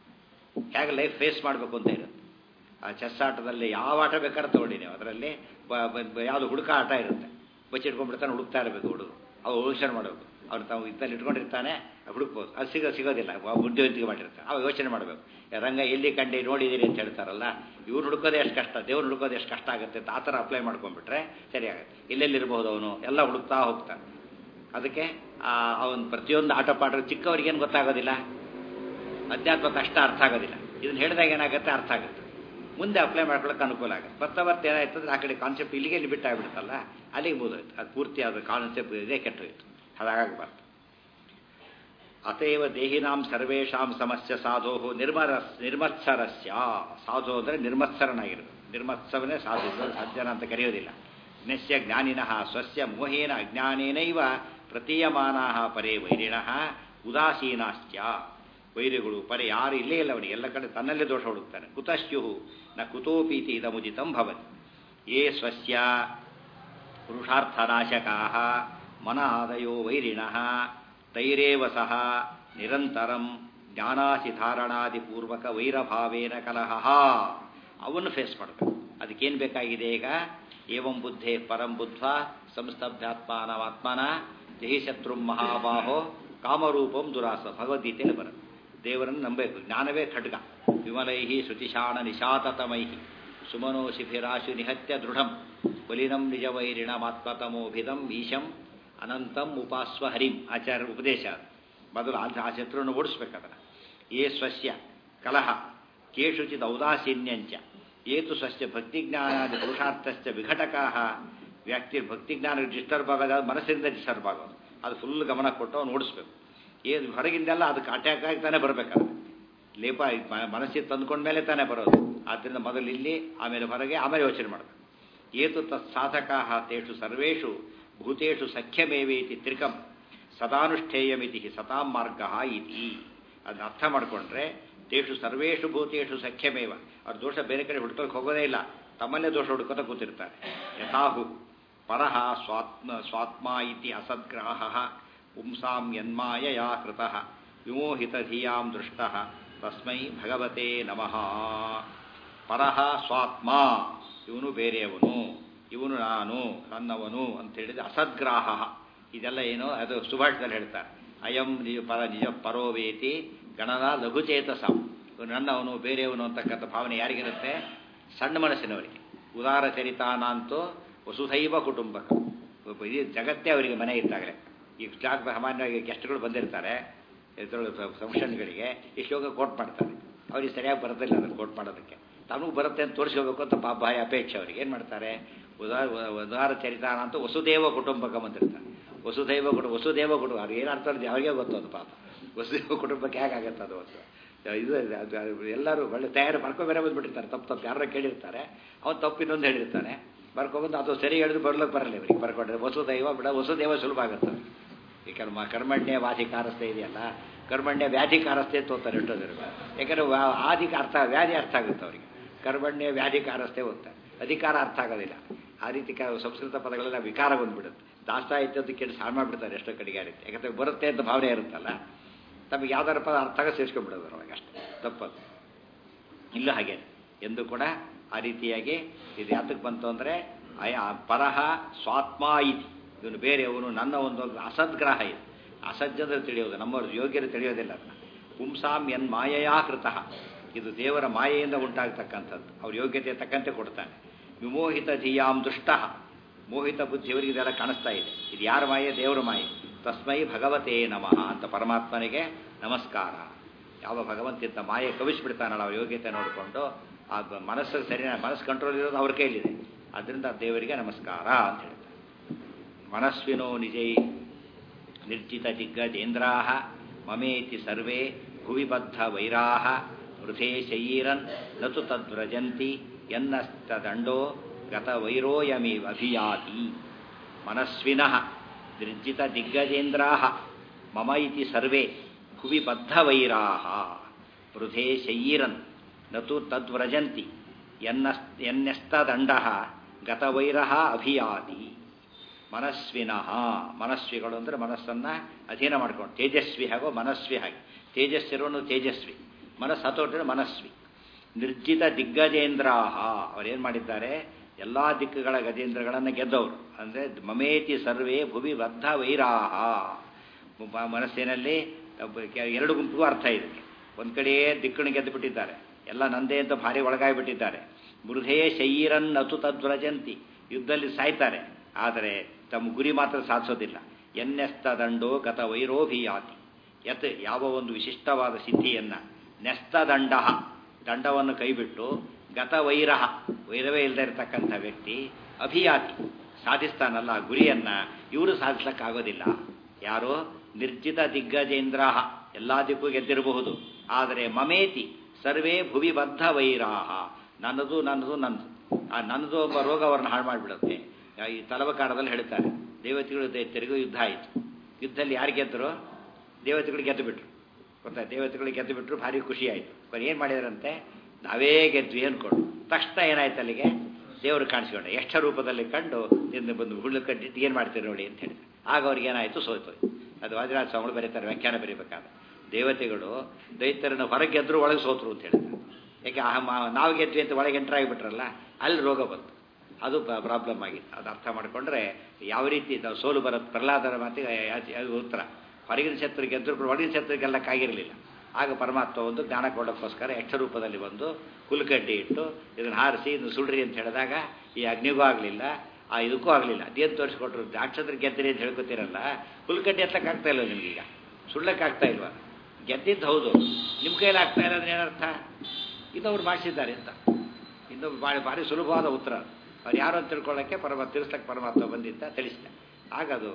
S2: ಹೇಗೆ ಲೈಫ್ ಫೇಸ್ ಮಾಡಬೇಕು ಅಂತ ಇರುತ್ತೆ ಆ ಚೆಸ್ ಆಟದಲ್ಲಿ ಯಾವ ಆಟ ಬೇಕಾದ್ರೆ ತಗೊಳ್ಳಿ ನೀವು ಅದರಲ್ಲಿ ಯಾವುದು ಹುಡುಕ ಆಟ ಇರುತ್ತೆ ಬಚ್ಚಿಟ್ಕೊಂಡ್ಬಿಡ್ತಾನೆ ಹುಡುಕ್ತಾ ಇರಬೇಕು ಹುಡುಗರು ಅವು ಯೋಚನೆ ಮಾಡಬೇಕು ಅವ್ರು ತಾವು ಇದ್ದಲ್ಲಿ ಇಟ್ಕೊಂಡಿರ್ತಾನೆ ಹುಡುಕ್ಬೋದು ಅದು ಸಿಗೋ ಸಿಗೋದಿಲ್ಲ ಬುದ್ಧಿವಂತಿಕೆ ಮಾಡಿರ್ತಾನೆ ಅವು ಯೋಚನೆ ಮಾಡಬೇಕು ರಂಗ ಎಲ್ಲಿ ಕಂಡು ನೋಡಿದ್ದೀರಿ ಅಂತ ಹೇಳ್ತಾರಲ್ಲ ಇವ್ರು ಹುಡುಕೋದೇ ಎಷ್ಟು ಕಷ್ಟ ದೇವ್ರು ಹುಡುಕೋದು ಎಷ್ಟು ಕಷ್ಟ ಆಗುತ್ತೆ ಅಂತ ಆ ಥರ ಅಪ್ಲೈ ಮಾಡ್ಕೊಂಡ್ಬಿಟ್ರೆ ಸರಿ ಆಗುತ್ತೆ ಎಲ್ಲೆಲ್ಲಿರ್ಬೋದು ಅವನು ಎಲ್ಲ ಹುಡುಕ್ತಾ ಹೋಗ್ತಾನೆ ಅದಕ್ಕೆ ಅವನು ಪ್ರತಿಯೊಂದು ಆಟ ಪಾಠ ಚಿಕ್ಕವರಿಗೇನು ಗೊತ್ತಾಗೋದಿಲ್ಲ ಅಧ್ಯಾತ್ಮ ಕಷ್ಟ ಅರ್ಥ ಆಗೋದಿಲ್ಲ ಇದನ್ನ ಹೇಳಿದಾಗ ಏನಾಗುತ್ತೆ ಅರ್ಥ ಆಗುತ್ತೆ ಮುಂದೆ ಅಪ್ಲೈ ಮಾಡ್ಕೊಳ್ಳೋಕೆ ಅನುಕೂಲ ಆಗುತ್ತೆ ಬರ್ತಾ ಬರ್ತಾ ಏನಾಯ್ತಂದ್ರೆ ಆ ಕಡೆ ಕಾನ್ಸೆಪ್ಟ್ ಇಲ್ಲಿಗೆ ಇಲ್ಲಿ ಬಿಟ್ಟಾಗ್ಬಿಡುತ್ತಲ್ಲ ಅಲ್ಲಿಗೆ ಮುಗಿದೋಯ್ತು ಅದು ಪೂರ್ತಿ ಅದು ಕಾನ್ಸೆಪ್ಟ್ ಇದೆ ಕೆಟ್ಟೋಯ್ತು ಅದಾಗಬಾರ್ದು ಅತೇವ ದೇಹಿನಾಂ ಸರ್ವೇಷಾಂ ಸಮಸ್ಯೆ ಸಾಧೋ ನಿರ್ಮರ ನಿರ್ಮತ್ಸರಸ್ಯ ಸಾಧು ಅಂದರೆ ನಿರ್ಮತ್ಸರನಾಗಿರೋದು ನಿರ್ಮತ್ಸವನೇ ಸಾಧು ಸಜ್ಜನ ಅಂತ ಕರೆಯೋದಿಲ್ಲ ಜ್ಞಸ್ಯ ಜ್ಞಾನಿನಃ ಸ್ವಸ್ಯ ಮೋಹೇನ ಅಜ್ಞಾನೇನೈವ ಪ್ರತೀಯಮಾನಾ ಪರೇ ವೈರಿಣಃ ಉದಾಸೀನಾಶ್ಚ ವೈರಿಗಳು ಪರೆ ಯಾರು ಇಲ್ಲೇ ಇಲ್ಲ ಅವನಿಗೆ ಎಲ್ಲ ಕಡೆ ತನ್ನಲ್ಲೇ ದೋಷ ಹುಡುಕ್ತಾನೆ ಕುತಶ್ಯು ನ ಕುತೋಪೀತಿ ಇದಮುದಿತಂ ಭವತಿ ಯೇ ಸ್ವಸ್ಯ ಪುರುಷಾರ್ಥನಾಶಕಾ ಮನ ಆದಯೋ ವೈರಿಣಃ ತೈರೇವ ಸಹ ನಿರಂತರಂ ಜ್ಞಾನಾಸಿಧಾರಣಾದಿಪೂರ್ವಕ ವೈರಭಾವೇನ ಕಲಹ ಅವನ್ನು ಫೇಸ್ ಮಾಡಬೇಕು ಅದಕ್ಕೇನು ಬೇಕಾಗಿದೆ ಈಗ ಏವಂ ಬುದ್ಧೇ ಪರಂ ಬುದ್ಧ ಸಂಸ್ತಭ್ಯಾತ್ಮಾನವಾತ್ಮನ ಜಹಿ ಶತ್ರು ಮಹಾಬಾಹೋ ಕಾಮರೂಪಂ ದುರಾಸ ಭಗವದ್ಗೀತೆಯಲ್ಲಿ ಬರುತ್ತೆ ದೇವರನ್ನು ನಂಬಬೇಕು ಜ್ಞಾನವೇ ಖಡ್ಗ ವಿಮಲೈಹಿ ಶ್ರುತಿಶಾಣ ನಿಶಾತತಮೈ ಸುಮನೋ ಶಿಫಿರಾಶು ನಿಹತ್ಯ ದೃಢಂ ಬಲಿನಂ ನಿಜವೈರಿಣಮಾತ್ಮತಮೋಭಿದಂ ಈಶಂ ಅನಂತಂ ಉಪಾಸ್ವ ಹರಿಂ ಆಚಾರ್ಯ ಉಪದೇಶ ಮೊದಲು ಆ ಶತ್ರುವನ್ನು ಓಡಿಸ್ಬೇಕದನ್ನು ಏ ಸ್ವಸ್ಯ ಕಲಹ ಕೇಷುಚಿತ್ ಔದಾಸೀನ್ಯಂಚ ಏತು ಸ್ವಸ್ಯ ಭಕ್ತಿಜ್ಞಾನಾದಿ ಪುರುಷಾರ್ಥಶ್ಚ ವಿಘಟಕಾ ವ್ಯಕ್ತಿ ಭಕ್ತಿಜ್ಞಾನ ಡಿಸ್ಟರ್ಬ್ ಆಗೋದು ಮನಸ್ಸಿಂದ ಡಿಸ್ಟರ್ಬ್ ಆಗೋದು ಅದು ಫುಲ್ ಗಮನ ಕೊಟ್ಟು ಅವ್ನು ಓಡಿಸ್ಬೇಕು ಏನು ಹೊರಗಿಂದೆಲ್ಲ ಅದಕ್ಕೆ ಅಟ್ಯಾಕ್ ಆಗಿ ತಾನೇ ಬರಬೇಕಾದ್ರೆ ಲೇಪ ಮನಸ್ಸಿಗೆ ತಂದ್ಕೊಂಡ್ಮೇಲೆ ತಾನೇ ಬರೋದು ಆದ್ದರಿಂದ ಮೊದಲು ಇಲ್ಲಿ ಆಮೇಲೆ ಹೊರಗೆ ಆಮೇಲೆ ಯೋಚನೆ ಮಾಡಬೇಕು ಏತು ತತ್ ಸಾಧಕಾ ತೇಷು ಸರ್ವೇಷು ಭೂತೇಷು ಸಖ್ಯಮೇವೇತಿ ತ್ರಿಕಂ ಸದಾನುಷ್ಠೇಯಮಿತಿ ಸತಾಂ ಮಾರ್ಗ ಇತಿ ಅದನ್ನ ಅರ್ಥ ಮಾಡಿಕೊಂಡ್ರೆ ತೇಷು ಸರ್ವೇಷು ಭೂತೇಷು ಸಖ್ಯಮೇವ ಅವ್ರ ದೋಷ ಬೇರೆ ಕಡೆ ಹುಡ್ಕೋಕೆ ಹೋಗೋದೇ ಇಲ್ಲ ತಮ್ಮಲ್ಲೇ ದೋಷ ಹುಡ್ಕೋತ ಕೂತಿರ್ತಾರೆ ಯಥಾಹು ಪರಃ ಸ್ವಾತ್ಮ ಸ್ವಾತ್ಮ ಇತಿ ಅಸದ್ಗ್ರಾಹ ಪುಂಸಾಂ ಯನ್ಮಾಯಯಾ ಕೃತಃ ವಿಮೋಹಿತಧಿಯಾಂ ದೃಷ್ಟಃ ತಸ್ಮೈ ಭಗವತೆ ನಮಃ ಪರಃ ಸ್ವಾತ್ಮ ಇವನು ಬೇರೆಯವನು ಇವನು ನಾನು ನನ್ನವನು ಅಂತ ಹೇಳಿದ್ರೆ ಅಸದ್ಗ್ರಾಹ ಇದೆಲ್ಲ ಏನು ಅದು ಸುಭಾಷದಲ್ಲಿ ಹೇಳ್ತಾರೆ ಅಯಂ ನಿಜ ಪರ ನಿಜ ಪರೋವೇತಿ ಗಣನ ಲಘುಚೇತಸ ಇವನು ನನ್ನವನು ಬೇರೆಯವನು ಅಂತಕ್ಕಂಥ ಭಾವನೆ ಯಾರಿಗಿರುತ್ತೆ ಸಣ್ಣ ಮನಸ್ಸಿನವರಿಗೆ ಉದಾರ ಚರಿತಾನಂತೂ ವಸುಧೈವ ಕುಟುಂಬಕ ಇಡೀ ಜಗತ್ತೇ ಅವರಿಗೆ ಮನೆ ಇದ್ದಾಗಲೇ ಈ ಜಾಗ ಸಾಮಾನ್ಯವಾಗಿ ಗೆಸ್ಟ್ಗಳು ಬಂದಿರ್ತಾರೆ ಇದರೊಳಗೆ ಫಂಕ್ಷನ್ಗಳಿಗೆ ಈ ಶ್ಲೋಕ ಕೋಟ್ ಮಾಡ್ತಾರೆ ಅವ್ರಿಗೆ ಸರಿಯಾಗಿ ಬರೋದಿಲ್ಲ ಅದನ್ನು ಕೋಟ್ ಮಾಡೋದಕ್ಕೆ ತಮಗೂ ಬರುತ್ತೆ ಅಂತ ತೋರಿಸ್ಕೋಬೇಕು ಅಂತ ಪಾಪ ಬಾಯ ಅಪೇಕ್ಷೆ ಅವ್ರಿಗೆ ಏನು ಮಾಡ್ತಾರೆ ಉದಾರ ಉದಾರ ಚರಿತಾನ ಅಂತ ವಸುದೇವ ಕುಟುಂಬಕ ಬಂದಿರ್ತಾರೆ ವಸುದೈವ ಕುಟುಂಬ ವಸುದೇವ ಕುಟುಂಬ ಅವ್ರಿಗೆ ಏನು ಅರ್ಥ ಅವ್ರಿಗೆ ಗೊತ್ತು ಅದು ಪಾಪ ವಸುದೇವ ಕುಟುಂಬಕ್ಕೆ ಹೇಗಾಗತ್ತೆ ಅದು ಒಂದು ಇದು ಎಲ್ಲರೂ ಒಳ್ಳೆ ತಯಾರು ಬರ್ಕೊ ಬೇರೆ ಬಂದುಬಿಟ್ಟಿರ್ತಾರೆ ತಪ್ಪು ತಪ್ಪು ಯಾರು ಕೇಳಿರ್ತಾರೆ ಅವ್ನು ತಪ್ಪು ಇನ್ನೊಂದು ಹೇಳಿರ್ತಾನೆ ಬರ್ಕೊಬಂದು ಅದು ಸರಿ ಹೇಳಿದ್ರು ಬರ್ಲಿಕ್ಕೆ ಬರಲ್ಲ ಇವರಿಗೆ ಬರ್ಕೊಂಡ್ರೆ ವಸುದೈವ ಬಿಡ ವಸುದೇವ ಸುಲಭ ಆಗುತ್ತೆ ಈ ಕರ್ಮ ಕರ್ಮಣ್ಯ ವಾಧಿಕಾರಸ್ಥೆ ಇದೆಯಲ್ಲ ಕರ್ಮಣ್ಯ ವ್ಯಾಧಿಕಾರಸ್ಥೆ ತೋತಾರೆ ಇಟ್ಟೋದಿರ ಯಾಕಂದ್ರೆ ಆದಿಕ ಅರ್ಥ ವ್ಯಾಧಿ ಅರ್ಥ ಆಗುತ್ತೆ ಅವರಿಗೆ ಕರ್ಮಣ್ಯ ವ್ಯಾಧಿಕಾರಸ್ಥೆ ಓದ್ತಾರೆ ಅಧಿಕಾರ ಅರ್ಥ ಆಗೋದಿಲ್ಲ ಆ ರೀತಿ ಸಂಸ್ಕೃತ ಪದಗಳೆಲ್ಲ ವಿಕಾರ ಬಂದ್ಬಿಡುತ್ತೆ ದಾಸ್ತ ಇದ್ದದ್ದು ಕೇಳಿ ಸಾಳು ಮಾಡಿಬಿಡ್ತಾರೆ ಎಷ್ಟೋ ಕಡೆಗೆ ಆ ರೀತಿ ಯಾಕಂದ್ರೆ ಬರುತ್ತೆ ಅಂತ ಭಾವನೆ ಇರುತ್ತಲ್ಲ ತಮಗೆ ಯಾವ್ದಾರ ಪದ ಅರ್ಥ ಆಗ ಸೇರಿಸ್ಕೊಂಡ್ಬಿಡೋದು ಅವಾಗ ಅಷ್ಟೇ ತಪ್ಪದು ಇಲ್ಲೂ ಹಾಗೆ ಎಂದು ಕೂಡ ಆ ರೀತಿಯಾಗಿ ಇದು ಯಾತಕ್ಕೆ ಬಂತು ಅಂದರೆ ಅಯ ಪರಹ ಸ್ವಾತ್ಮ ಇತಿ ಇವನು ಬೇರೆಯವನು ನನ್ನ ಒಂದು ಅಸದ್ಗ್ರಹ ಇದು ಅಸಜ್ಜಂದ್ರೆ ತಿಳಿಯೋದು ನಮ್ಮ ಯೋಗ್ಯರು ತಿಳಿಯೋದಿಲ್ಲ ಅದನ್ನ ಪುಂಸಾಂ ಎನ್ ಮಾಯಯಾ ಕೃತಃ ಇದು ದೇವರ ಮಾಯೆಯಿಂದ ಉಂಟಾಗ್ತಕ್ಕಂಥದ್ದು ಅವ್ರ ಯೋಗ್ಯತೆ ತಕ್ಕಂತೆ ಕೊಡ್ತಾನೆ ವಿಮೋಹಿತ ಧಿಯಾಂ ದುಷ್ಟ ಮೋಹಿತ ಬುದ್ಧಿಯವರಿಗೆ ಇದೆಲ್ಲ ಕಾಣಿಸ್ತಾ ಇದೆ ಇದು ಯಾರ ಮಾಯೆ ದೇವರ ಮಾಯೆ ತಸ್ಮೈ ಭಗವತೇ ನಮಃ ಅಂತ ಪರಮಾತ್ಮನಿಗೆ ನಮಸ್ಕಾರ ಯಾವ ಭಗವಂತಿಂತ ಮಾಯೆ ಕವಿಸ್ಬಿಡ್ತಾನಲ್ಲ ಅವ್ರ ಯೋಗ್ಯತೆ ನೋಡಿಕೊಂಡು ಆ ಮನಸ್ಸು ಸರಿ ಮನಸ್ಸು ಕಂಟ್ರೋಲ್ ಇರೋದು ಅವ್ರ ಕೈಲಿದೆ ಅದರಿಂದ ದೇವರಿಗೆ ನಮಸ್ಕಾರ ಅಂತ ಹೇಳ್ತಾರೆ ಮನಸ್ವಿನೋ ನಿಜೈ ನಿರ್ಜಿತ ದಿಗ್ಗಜೇಂದ್ರಾ ಮಮೇತಿ ಸರ್ವೇ ಭುವಿಬದ್ಧ ವೈರಾ ವೃಥೇ ಶಯೀರನ್ ನತು ತದ್ವ್ರಜಂತಿ ಎನ್ನಸ್ತದಂಡೋ ಗತ ವೈರೋಯಮಿ ಅಭಿಯಾತಿ ಮನಸ್ವಿನಃ ನಿರ್ಜಿತ ದಿಗ್ಗಜೇಂದ್ರಾ ಮಮ ಇತಿ ಸರ್ವೇ ಭುವಿ ಬದ್ಧವೈರಾ ವೃಥೇ ಶಯೀರನ್ ನತು ತದ್ವ್ರಜಂತಿ ಎನ್ನಸ್ ಎನ್ನೆಸ್ತದಂಡ ಗತವೈರ ಅಭಿಯಾತಿ ಮನಸ್ವಿನಃ ಮನಸ್ವಿಗಳು ಅಂದರೆ ಮನಸ್ಸನ್ನು ಅಧೀನ ಮಾಡ್ಕೊಂಡು ತೇಜಸ್ವಿ ಹಾಗೋ ಮನಸ್ವಿ ಹಾಗೆ ತೇಜಸ್ವಿರೋನು ತೇಜಸ್ವಿ ಮನಸ್ಸು ಹತೋಟಿನ ಮನಸ್ವಿ ನಿರ್ಜಿತ ದಿಗ್ಗಜೇಂದ್ರಾಹ ಅವರೇನು ಮಾಡಿದ್ದಾರೆ ಎಲ್ಲ ದಿಕ್ಕುಗಳ ಗಜೇಂದ್ರಗಳನ್ನು ಗೆದ್ದವರು ಅಂದರೆ ಮಮೇತಿ ಸರ್ವೇ ಭುವಿ ಬದ್ಧ ವೈರಾಹ ಮನಸ್ಸಿನಲ್ಲಿ ಎರಡು ಗುಂಪಿಗೂ ಅರ್ಥ ಇದೆ ಒಂದು ಕಡೆಯೇ ದಿಕ್ಕನ್ನು ಗೆದ್ದು ಬಿಟ್ಟಿದ್ದಾರೆ ಎಲ್ಲ ನಂದೇ ಅಂತ ಭಾರಿ ಒಳಗಾಗಿಬಿಟ್ಟಿದ್ದಾರೆ ಮೃಧೇ ಶಯೀರನ್ ಅತು ತದ್ವ್ರಜಂತಿ ಯುದ್ಧದಲ್ಲಿ ಸಾಯ್ತಾರೆ ಆದರೆ ತಮ್ಮ ಗುರಿ ಮಾತ್ರ ಸಾಧಿಸೋದಿಲ್ಲ ಎನ್ನೆಸ್ತ ದಂಡೋ ಗತ ವೈರೋಭಿಯಾತಿ ಯತ್ ಯಾವ ಒಂದು ವಿಶಿಷ್ಟವಾದ ಸಿದ್ಧಿಯನ್ನು ನೆಸ್ತ ದಂಡ ದಂಡವನ್ನು ಕೈಬಿಟ್ಟು ಗತ ವೈರ ವೈರವೇ ಇಲ್ಲದೆ ಇರತಕ್ಕಂಥ ವ್ಯಕ್ತಿ ಅಭಿಯಾತಿ ಸಾಧಿಸ್ತಾನಲ್ಲ ಆ ಗುರಿಯನ್ನ ಇವರು ಸಾಧಿಸಕ್ಕಾಗೋದಿಲ್ಲ ಯಾರೋ ನಿರ್ಜಿತ ದಿಗ್ಗಜೇಂದ್ರ ಎಲ್ಲಾ ದಿಕ್ಕು ಗೆದ್ದಿರಬಹುದು ಆದರೆ ಮಮೇತಿ ಸರ್ವೇ ಭುವಿ ಬದ್ಧ ವೈರಾಹ ನನ್ನದು ನನ್ನದು ನನ್ನದು ಆ ನನ್ನದು ಒಬ್ಬ ರೋಗವನ್ನು ಹಾಳು ಮಾಡಿಬಿಡುತ್ತೆ ಈ ತಲವಕಾರದಲ್ಲಿ ಹೇಳ್ತಾರೆ ದೇವತೆಗಳು ದೈತ್ಯರಿಗೂ ಯುದ್ಧ ಆಯಿತು ಯುದ್ಧದಲ್ಲಿ ಯಾರು ಗೆದ್ದರು ದೇವತೆಗಳು ಗೆದ್ದು ಬಿಟ್ರು ಗೊತ್ತಾ ದೇವತೆಗಳು ಗೆದ್ದು ಬಿಟ್ರು ಭಾರಿ ಖುಷಿ ಆಯಿತು ಕೊನೆ ಏನು ಮಾಡಿದ್ರಂತೆ ನಾವೇ ಗೆದ್ವಿ ಅಂದ್ಕೊಂಡು ತಕ್ಷಣ ಏನಾಯ್ತು ಅಲ್ಲಿಗೆ ದೇವರು ಕಾಣಿಸ್ಕೊಂಡೆ ಎಷ್ಟ ರೂಪದಲ್ಲಿ ಕಂಡು ನಿನ್ನ ಬಂದು ಹುಳ್ಳು ಕಟ್ಟಿಟ್ಟು ಏನು ಮಾಡ್ತೀರಿ ನೋಡಿ ಅಂತ ಹೇಳಿ ಆಗ ಅವ್ರಿಗೆ ಏನಾಯಿತು ಸೋಯ್ತು ಅದು ವಾದಿರಾಜ ಸ್ವಾಮಿಗಳು ಬರೀತಾರೆ ವ್ಯಾಖ್ಯಾನ ಬರೀಬೇಕಾದ್ರೆ ದೇವತೆಗಳು ದೈತ್ಯರನ್ನು ಹೊರಗೆ ಗೆದ್ರು ಒಳಗೆ ಸೋತರು ಅಂತ ಹೇಳಿದ್ರು ಯಾಕೆ ಆ ಮಾ- ನಾವು ಗೆದ್ವಿ ಅಂತ ಒಳಗೆ ಎಂಟರ್ ಆಗಿಬಿಟ್ರಲ್ಲ ಅಲ್ಲಿ ರೋಗ ಬಂತು ಅದು ಪ್ರಾಬ್ಲಮ್ ಆಗಿತ್ತು ಅದು ಅರ್ಥ ಮಾಡಿಕೊಂಡ್ರೆ ಯಾವ ರೀತಿ ನಾವು ಸೋಲು ಬರುತ್ತೆ ಪ್ರಹ್ಲಾದರ ಮಾತಿಗೆ ಯಾಚೆ- ಅದು ಉತ್ತರ ಹೊರಗಿನ ಶತ್ರು ಗೆದ್ದರು ಕೂಡ ಒಳಗಿನ ಶತ್ರು ಗೆಲ್ಲಕ್ಕಾಗಿರಲಿಲ್ಲ ಆಗ ಪರಮಾತ್ಮ ಒಂದು ಜ್ಞಾನ ಕೊಡೋಕ್ಕೋಸ್ಕರ ಯಕ್ಷ ರೂಪದಲ್ಲಿ ಬಂದು ಹುಲ್ಕಡ್ಡಿ ಇಟ್ಟು ಇದನ್ನು ಹಾರಿಸಿ ಇದನ್ನು ಸುಡ್ರಿ ಅಂತ ಹೇಳಿದಾಗ ಈ ಅಗ್ನಿಗೂ ಆಗಲಿಲ್ಲ ಆ ಇದಕ್ಕೂ ಆಗಲಿಲ್ಲ ಅದೇನು ತೋರಿಸ್ಕೊಟ್ರು ರಾಕ್ಷಸರು ಗೆದ್ದಿರಿ ಅಂತ ಹೇಳ್ಕೊತೀರಲ್ಲ ಹುಲ್ಕಡ್ಡಿ ಎತ್ತಕ್ಕಾಗ್ತಾ ಇಲ್ಲ ನಿಮಗೀಗ ಸುಡ್ಲಕ್ಕಾಗ್ತಾ ಇಲ್ವಾ ಗೆದ್ದಿದ್ದು ಹೌದು ನಿಮ್ಮ ಕೈಯಲ್ಲಿ ಆಗ್ತಾ ಇಲ್ಲ ಅಂದ್ರೆ ಏನರ್ಥ ಇನ್ನೊಬ್ರು ಮಾಡಿಸಿದ್ದಾರೆ ಅಂತ ಇನ್ನೊಬ್ರು ಭಾರಿ ಭಾರಿ ಸುಲಭವಾದ ಉತ್ತರ ಅವ್ರು ಯಾರು ಅಂತ ತಿಳ್ಕೊಳ್ಳೋಕ್ಕೆ ಪರಮ ತಿಳಿಸ್ಲಕ್ಕೆ ಪರಮಾತ್ಮ ಬಂದಿದ್ದ ತಿಳಿಸಿದ ಆಗ ಅದು